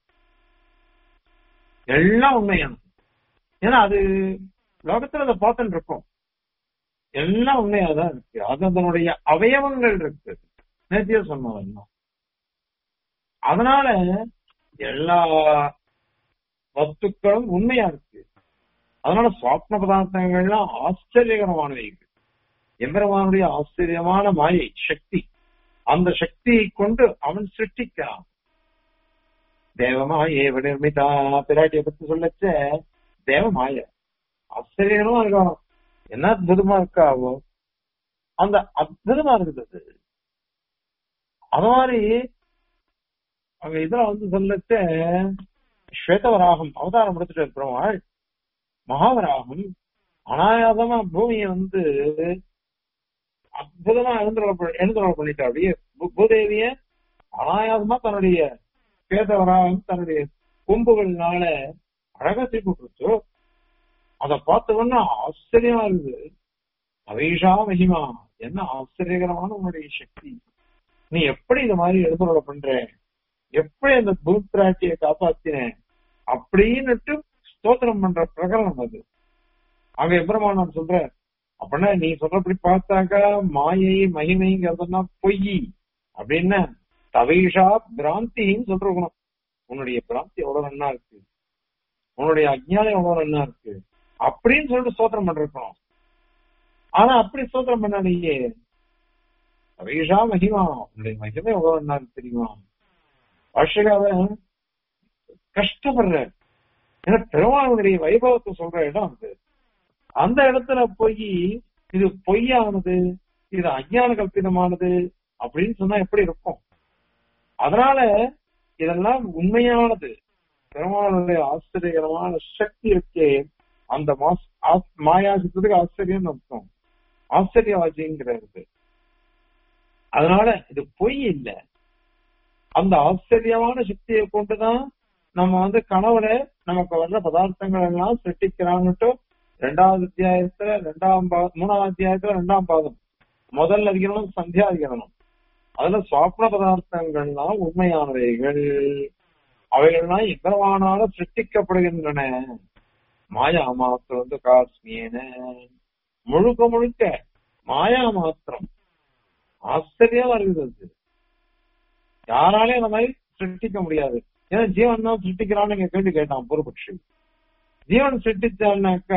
எல்லாம் உண்மையானது ஏன்னா அது லோகத்துல அதை பார்த்துட்டு இருக்கோம் எல்லாம் உண்மையாதான் இருக்கு அது அதனுடைய அவயவங்கள் இருக்கு நேத்திய சொன்னதெல்லாம் அதனால எல்லா வஸ்துக்களும் உண்மையா இருக்கு அதனால சுவாப்ன பதார்த்தங்கள்லாம் ஆச்சரியகரமானவை எம்பெருமானுடைய ஆச்சரியமான மாயை சக்தி அந்த சக்தியை கொண்டு அவன் சிருஷ்டிக்கிறான் தேவமாயே நிர்மிதா பிராட்டிய பத்தி சொல்லச்ச தேவமாய ஆச்சரியமா இருக்கணும் என்ன அற்புதமா இருக்காவோ அந்த அற்புதமா இருக்குது அது அது மாதிரி அங்க இதுல வந்து சொல்லச்ச ஸ்வேதவராகம் அவதாரம் எடுத்துட்டு இருக்கிறோம் மகாவராகம் அனாயாசமா பூமியை வந்து அற்புதமா எழுந்துள்ள எழுந்துள்ள பண்ணிட்டா அப்படியே பூதேவிய அனாயாசமா தன்னுடைய ஸ்வேதவராகம் தன்னுடைய கொம்புகள்னால அழகா திருப்பி கொடுத்து அதை பார்த்தவொன்னா ஆச்சரியமா இருக்குது அவைஷா மகிமா என்ன ஆச்சரியகரமான உன்னுடைய சக்தி நீ எப்படி இந்த மாதிரி எழுந்துள்ள பண்ற எப்படி அந்த பூத்ராட்சியை காப்பாத்தின அப்படின்னுட்டு ஸ்தோத்திரம் பண்ற பிரகரணம் அது அங்க எப்பிரமாணம் சொல்ற அப்படின்னா நீ சொல்றபடி பார்த்தாக்கா மாயை மகிமைங்கிறதுனா பொய் அப்படின்னா தவைஷா பிராந்தின்னு சொல்றோம் உன்னுடைய பிராந்தி எவ்வளவு நன்னா இருக்கு உன்னுடைய அஜ்ஞானம் எவ்வளவு நன்னா இருக்கு அப்படின்னு சொல்லிட்டு ஸ்தோத்திரம் பண்றோம் ஆனா அப்படி ஸ்தோத்திரம் பண்ணாலேயே தவைஷா மகிமா உன்னுடைய மகிமை எவ்வளவு நன்னா இருக்கு தெரியுமா வருஷகாவ கஷ்டப்படுற ஏன்னா பெருமாளுடைய வைபவத்தை சொல்ற இடம் அது அந்த இடத்துல போய் இது பொய்யானது இது அஜ்ஞான கல்பிதமானது அப்படின்னு சொன்னா எப்படி இருக்கும் அதனால இதெல்லாம் உண்மையானது பெருமாளுடைய ஆச்சரியகரமான சக்தி இருக்கே அந்த மாயா சித்தத்துக்கு ஆச்சரியம் அர்த்தம் ஆச்சரியவாஜிங்கிறது அதனால இது பொய் இல்லை அந்த ஆச்சரியமான சக்தியை கொண்டுதான் நம்ம வந்து கனவுல நமக்கு வர்ற பதார்த்தங்கள் எல்லாம் சிருஷ்டிக்கிறான்னுட்டு ரெண்டாவது அத்தியாயத்துல ரெண்டாம் பாதம் மூணாவது அத்தியாயத்துல ரெண்டாம் பாதம் முதல் அதிகரணம் சந்தியா அதிகரணம் அதுல சுவாப்ன பதார்த்தங்கள்லாம் உண்மையானவைகள் அவைகள்லாம் எவ்வளவானால சிருஷ்டிக்கப்படுகின்றன மாயா மாத்திரம் வந்து காஸ்மியன முழுக்க முழுக்க மாயா மாத்திரம் ஆச்சரியமா இருக்குது யாராலையும் அந்த மாதிரி சிருஷ்டிக்க முடியாது ஏன்னா ஜீவன் தான் சிருஷ்டிக்கிறான்னு நீங்க கேள்வி கேட்டான் பூர்வபக்ஷி ஜீவன் சிருஷ்டிச்சான்னாக்கா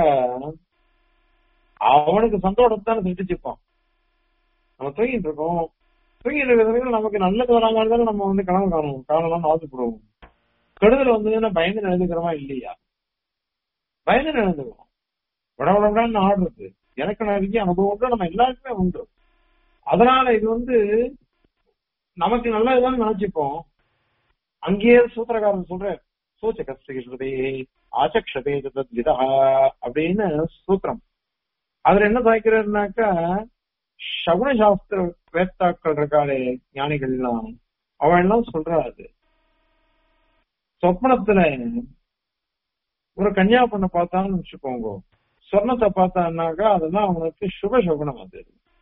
அவனுக்கு சந்தோஷத்தான சிருஷ்டிச்சுப்பான் நம்ம தூங்கிட்டு இருக்கோம் தூங்கிட்டு இருக்கிறதுக்கு நமக்கு நல்லது வராம இருந்தாலும் நம்ம வந்து கனவு காணும் காணலாம்னு ஆசைப்படுவோம் கெடுதல் வந்ததுன்னா பயந்து எழுதுக்கிறோமா இல்லையா பயந்து எழுதுக்கிறோம் விடவிடன்னு ஆடுறது எனக்கு நிறைய அனுபவம் நம்ம எல்லாருக்குமே உண்டு அதனால இது வந்து நமக்கு நல்லதுதான் நினைச்சுப்போம் அங்கேயே சூத்திரக்காரன் சொல்ற சூச்சகஸ்ரீ ஆச்சக்ஷதே தத்விதா அப்படின்னு சூத்திரம் அதுல என்ன சாய்க்கிறாருனாக்கா சகுன சாஸ்திர வேத்தாக்கள் இருக்காளே ஞானிகள்லாம் அவன் எல்லாம் சொல்றாரு சொப்னத்துல ஒரு கன்னியா பொண்ணை பார்த்தான்னு வச்சுக்கோங்க சொர்ணத்தை பார்த்தான்னாக்கா அதெல்லாம் அவனுக்கு சுப சகுனம் அது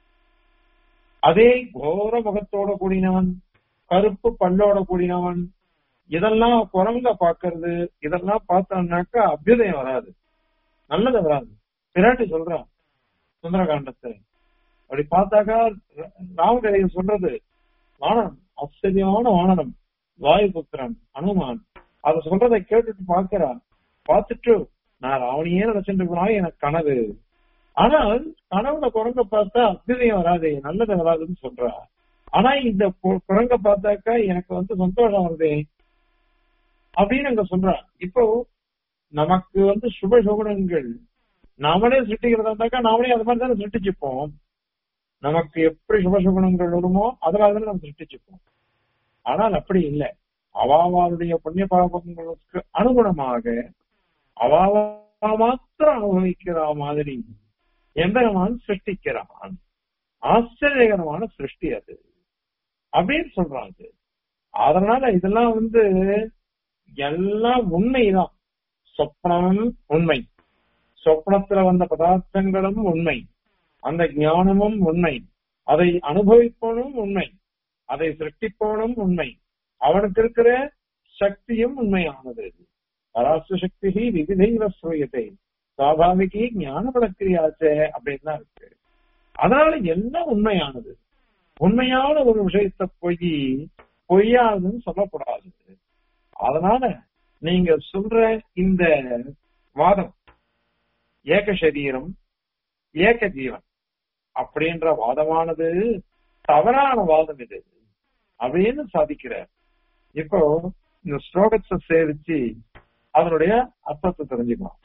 அதே கோர முகத்தோட கூடினவன் கருப்பு பல்லோட கூடினவன் இதெல்லாம் குரங்க பாக்குறது இதெல்லாம் பார்த்தான்னாக்கா அபியுதயம் வராது நல்லது வராது பிராட்டி சொல்றான் சுந்தரகாண்டத்தை அப்படி பார்த்தாக்கா ராமகரையன் சொல்றது வானனம் ஆச்சரியமான வானனம் வாயுபுத்திரன் அனுமான் அத சொல்றதை கேட்டுட்டு பாக்குறான் பார்த்துட்டு நான் ராவணியே நினைச்சிட்டு எனக்கு கனவு ஆனால் கனவுல குரங்க பார்த்தா அபியுதயம் வராது நல்லது வராதுன்னு சொல்றா ஆனா இந்த குரங்க பார்த்தாக்கா எனக்கு வந்து சந்தோஷம் வருது அப்படின்னு அங்க சொல்றா இப்போ நமக்கு வந்து சுப சுகுணங்கள் நாமளே சிருஷ்டிக்கிறதா இருந்தாக்கா நாமளே அது மாதிரி தானே சிருஷ்டிச்சுப்போம் நமக்கு எப்படி சுப சுகுணங்கள் வருமோ அதனால தானே நம்ம சிருஷ்டிச்சுப்போம் ஆனால் அப்படி இல்லை அவாவாளுடைய புண்ணிய பாபங்களுக்கு அனுகுணமாக அவாவா மாத்திரம் அனுபவிக்கிற மாதிரி எம்பெருமான் சிருஷ்டிக்கிறான் ஆச்சரியகரமான சிருஷ்டி அது அப்படின்னு சொல்றாங்க அதனால இதெல்லாம் வந்து எல்லாம் உண்மைதான் சொப்னம் உண்மை சொப்னத்துல வந்த பதார்த்தங்களும் உண்மை அந்த ஞானமும் உண்மை அதை அனுபவிப்பவனும் உண்மை அதை சிருஷ்டிப்பவனும் உண்மை அவனுக்கு இருக்கிற சக்தியும் உண்மையானது பராசு சக்தி விவிதைவ சூயத்தை சுவாபாவிகி ஞான பலக்கிரியாச்சே அப்படின்னு தான் இருக்கு அதனால எல்லாம் உண்மையானது உண்மையான ஒரு விஷயத்தை போய் பொய்யாதுன்னு சொல்லக்கூடாது அதனால நீங்க சொல்ற இந்த வாதம் ஏக சரீரம் ஏக ஜீவன் அப்படின்ற வாதமானது தவறான வாதம் இது அப்படின்னு சாதிக்கிறார் இப்போ இந்த ஸ்லோகத்தை சேவிச்சு அதனுடைய அர்த்தத்தை தெரிஞ்சுக்கலாம்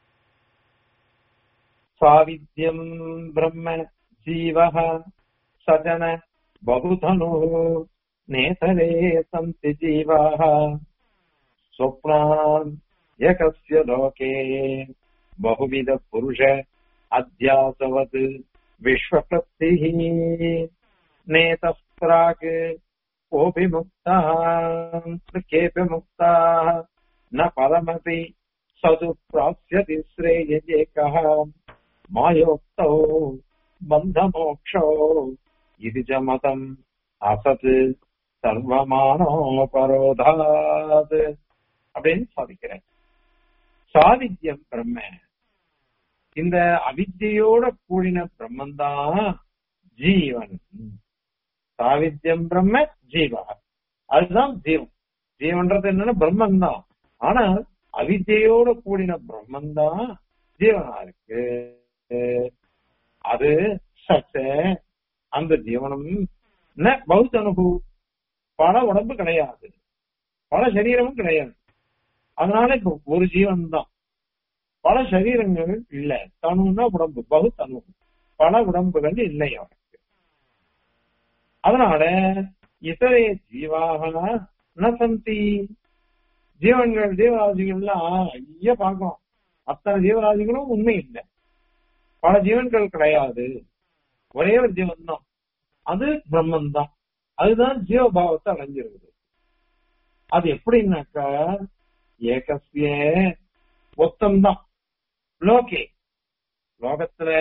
சாவித்யம் பிரம்ம ஜீவः சஜன பகுதனு நேதரே சந்தி ஜீவாः स्वप्नान् एकस्य लोके बहुविध पुरुष अध्यासवत् विश्वप्रप्तिः नेतः प्राक् कोऽपि मुक्तः केऽपि मुक्ताः न पदमपि सदु प्राप्स्यति श्रेयजेकः मायोक्तौ बन्धमोक्षौ इति च मतम् असत् சர்வமானோபரோதாத் அப்படின்னு சாதிக்கிறேன் சாதித்யம் பிரம்ம இந்த அவித்தியோட கூடின பிரம்மந்தான் ஜீவன் சாவித்யம் பிரம்ம ஜீவா அதுதான் ஜீவன் ஜீவன்றது என்னன்னா பிரம்மன் தான் ஆனால் அவித்தியோட கூடின பிரம்மன் தான் ஜீவனா இருக்கு அது சச்ச அந்த ஜீவனம் ந பௌத்த அனுபவம் பல உடம்பு கிடையாது பல சரீரமும் கிடையாது அதனால இப்ப ஒரு ஜீவன் தான் பல சரீரங்கள் இல்ல தனுன்னா உடம்பு பகு தனு பல உடம்புகள் இல்லை அவனுக்கு அதனால இதரே ஜீவாக ந சந்தி ஜீவன்கள் ஜீவராசிகள்லாம் ஐய பார்க்கணும் அத்தனை ஜீவராசிகளும் உண்மை இல்லை பல ஜீவன்கள் கிடையாது ஒரே ஒரு ஜீவன் தான் அது பிரம்மன் தான் அதுதான் ஜீவபாவத்தை அடைஞ்சிருக்குது அது எப்படின்னாக்கா ஏகசிய ஒத்தம்தான் லோகே லோகத்துல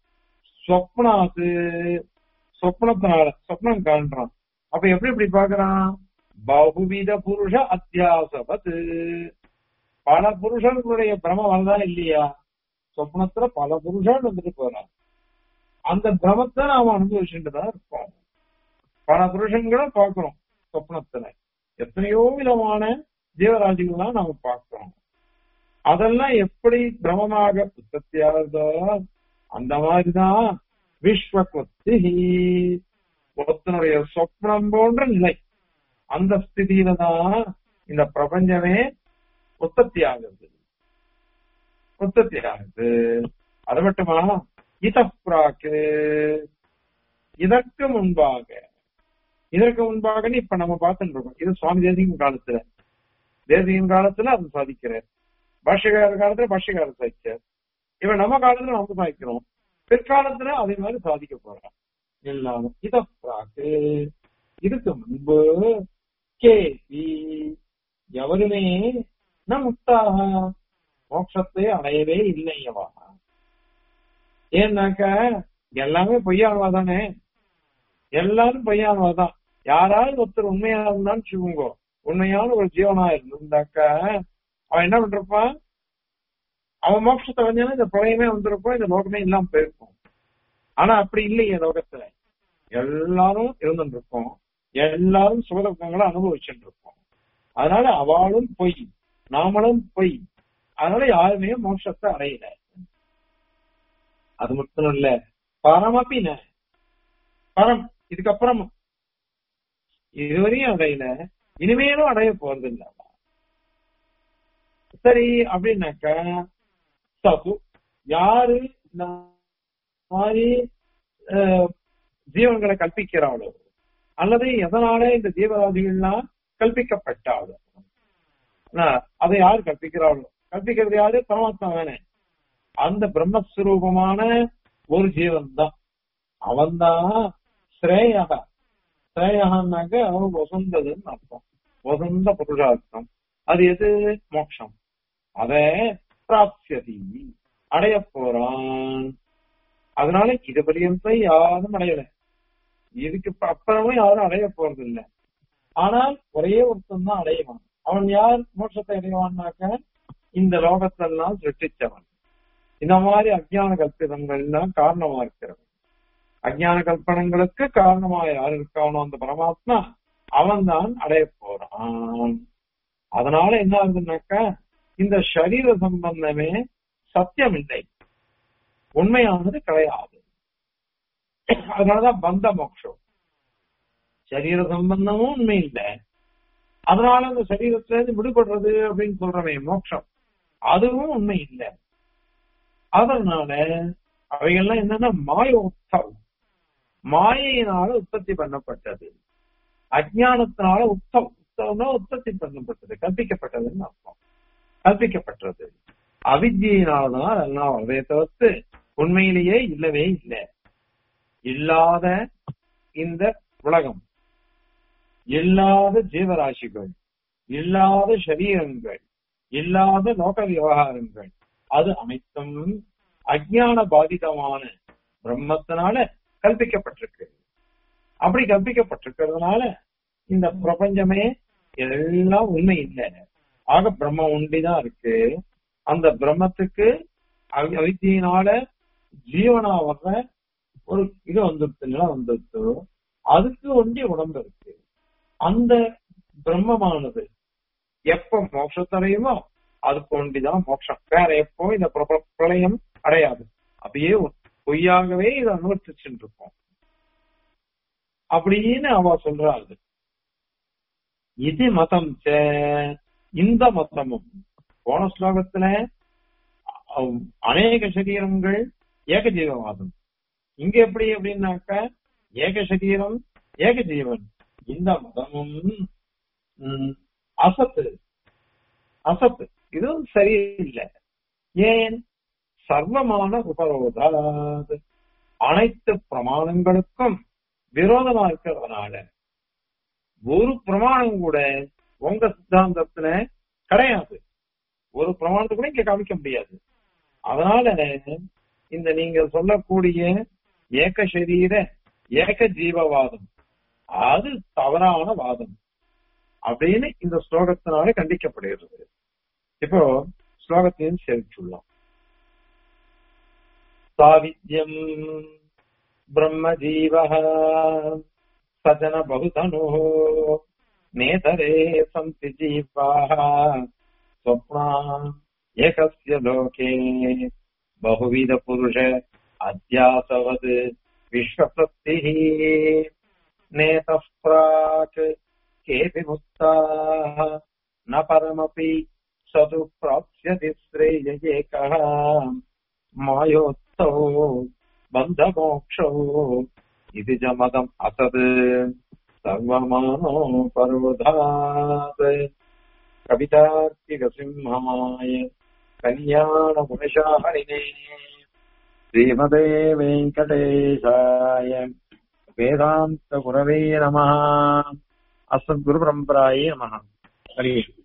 சொப்னாது சொப்னத்தினால சொப்னம் காண்றான் அப்ப எப்படி எப்படி பாக்குறான் பகுவித புருஷ அத்தியாசபத் பல புருஷர்களுடைய பிரமம் வரதா இல்லையா சொப்னத்துல பல புருஷன் வந்துட்டு போறான் அந்த பிரமத்தை நாம அனுபவிச்சுட்டு தான் இருக்கோம் பல புருஷங்களும் பார்க்கிறோம் சொப்னத்துல எத்தனையோ விதமான ஜீவராசிகள்லாம் நாம பார்க்கிறோம் அதெல்லாம் எப்படி பிரமமாக உற்பத்தி ஆகுதோ அந்த மாதிரிதான் விஸ்வகுத்தி ஒருத்தனுடைய சொப்னம் போன்ற நிலை அந்த ஸ்திதியில தான் இந்த பிரபஞ்சமே உற்பத்தி ஆகுது உற்பத்தி ஆகுது அது மட்டுமா இதப்ராக்கு இதற்கு முன்பாக இதற்கு முன்பாக இப்ப நம்ம பார்த்துட்டு இருக்கோம் இது சுவாமி தேசிகன் காலத்துல தேசிகன் காலத்துல அது சாதிக்கிறார் பாஷ்யகார காலத்துல பாஷ்யகார சாதிச்சார் இவன் நம்ம காலத்துல நம்ம சாதிக்கிறோம் பிற்காலத்துல அதே மாதிரி சாதிக்க போறான் எல்லாரும் இதப்ராக்கு இதுக்கு முன்பு கேபி எவருமே ந முக்தாக மோட்சத்தை அடையவே இல்லையவா ஏன்னாக்க எல்லாமே பொய்யானவா தானே எல்லாரும் பொய்யானவா தான் யாராவது ஒருத்தர் உண்மையா இருந்தான்னு வச்சுக்கோங்க உண்மையான ஒரு ஜீவனா இருந்தாக்க அவன் என்ன பண்றப்பான் அவன் மோட்சத்தை வந்தாலும் இந்த பிரளயமே வந்திருக்கும் இந்த லோகமே இல்லாம போயிருக்கும் ஆனா அப்படி இல்லையே லோகத்துல எல்லாரும் இருந்துட்டு இருக்கோம் எல்லாரும் சுகதுக்கங்களை அனுபவிச்சுட்டு இருக்கோம் அதனால அவளும் பொய் நாமளும் பொய் அதனால யாருமே மோட்சத்தை அடையல அது மட்டும் இல்ல பரமப்பின பரம் இதுக்கப்புறம் இதுவரையும் அடையல இனிமேலும் அடைய போறது இல்ல சரி அப்படின்னாக்க சது யாரு இந்த மாதிரி ஜீவன்களை கற்பிக்கிறாளோ அல்லது எதனால இந்த ஜீவராசிகள்லாம் கல்பிக்கப்பட்டாளோ அதை யார் கற்பிக்கிறாளோ கற்பிக்கிறது யாரு பரமாத்மா தானே அந்த பிரம்மஸ்வரூபமான ஒரு ஜீவன் தான் அவன் தான் ஸ்ரேயக ஸ்ரேயகன்னாக்க அவன் வசந்ததுன்னு அர்த்தம் வசந்த புருஷார்த்தம் அது எது மோட்சம் அத பிராப்சியதி அடைய போறான் அதனால இது பரியந்தம் யாரும் அடையல இதுக்கு அப்புறமும் யாரும் அடைய போறது இல்லை ஆனால் ஒரே ஒருத்தன் தான் அடையவான் அவன் யார் மோட்சத்தை அடைவான்னாக்க இந்த லோகத்தெல்லாம் சிருஷ்டிச்சவன் இந்த மாதிரி அஜ்ஞான கல்பிதங்கள் எல்லாம் காரணமா இருக்கிறவன் அஜ்ஞான கல்பனங்களுக்கு காரணமா யார் இருக்கானோ அந்த பரமாத்மா அவன் தான் அடைய போறான் அதனால என்ன ஆகுதுன்னாக்கா இந்த சரீர சம்பந்தமே சத்தியம் இல்லை உண்மையானது கிடையாது அதனாலதான் பந்த மோட்சம் சரீர சம்பந்தமும் உண்மை இல்லை அதனால அந்த சரீரத்துல இருந்து விடுபடுறது அப்படின்னு சொல்றமே மோட்சம் அதுவும் உண்மை இல்லை அதனால அவைகள்லாம் என்னன்னா மாய உத்தவ் மாயையினால உற்பத்தி பண்ணப்பட்டது அஜானத்தினால உத்தவ் உத்தவம்னா உற்பத்தி பண்ணப்பட்டது கற்பிக்கப்பட்டதுன்னு அர்த்தம் கற்பிக்கப்பட்டது அவித்தியினால்தான் அதெல்லாம் அதே தவிர்த்து உண்மையிலேயே இல்லவே இல்லை இல்லாத இந்த உலகம் இல்லாத ஜீவராசிகள் இல்லாத சரீரங்கள் இல்லாத லோக விவகாரங்கள் அது அனைத்தும் அஜ்ஞான பாதிதமான பிரம்மத்தினால கல்பிக்கப்பட்டிருக்கு அப்படி கல்பிக்கப்பட்டிருக்கிறதுனால இந்த பிரபஞ்சமே எல்லாம் உண்மை இல்லை ஆக பிரம்ம உண்டிதான் இருக்கு அந்த பிரம்மத்துக்கு அவி- அவித்தியினால ஜீவனா வர்ற ஒரு இது வந்துருச்சு நிலம் வந்துருச்சு அதுக்கு ஒண்டி உடம்பு இருக்கு அந்த பிரம்மமானது எப்ப மோட்சத்தடையுமோ அதுக்கு ஒண்டிதான் மோட்சம் வேற எப்போ இந்த பிர- பிரளயம் அடையாது அப்படியே பொய்யாகவே இதை அனுவர்த்திச்சுட்டு இருக்கோம் அப்படின்னு அவ சொல்றாரு இது மதம் ச இந்த மதமும் போன ஸ்லோகத்துல அஹ், அநேக சரீரங்கள் ஏக ஜீவவாதம் இங்க எப்படி அப்படின்னாக்க ஏக சரீரம் ஏக ஜீவன் இந்த மதமும் ம், அசத்து அசத்து இதுவும் சரியில்லை ஏன் சர்வமான உபரோதாத் அனைத்து பிரமாணங்களுக்கும் விரோதமா இருக்கிறதுனால ஒரு பிரமாணம் கூட உங்க சித்தாந்தத்துல கிடையாது ஒரு பிரமாணத்தை கூட இங்க காமிக்க முடியாது அதனால இந்த நீங்க சொல்லக்கூடிய ஏக சரீர ஏக ஜீவவாதம் அது தவறான வாதம் அப்படின்னு இந்த ஸ்லோகத்தினால கண்டிக்கப்படுகிறது இப்போ ஸ்லோகத்தையும் சேர்த்துள்ளோம் சாவித்யம் பிரம்ம ஜீவ சஜன பகுதனு நேதரே சந்தி ஜீவாः स्वप्ना एकस्य लोके बहुविध पुरुष अध्यासवत् विश्वप्रत्तिः नेतः प्राक् केऽपि मुक्ताः न परमपि स तु प्राप्स्यति श्रेय एकः मायोत्सौ बन्धमोक्षौ इति च मदम् असत् सर्वमानो परोधात् कवितार्किकसिंहाय कल्याणगुणशाहरिणे श्रीमते वेङ्कटेशाय वेदान्तगुरवे नमः अस्मद्गुरुपरम्परायै नमः हरि ओम्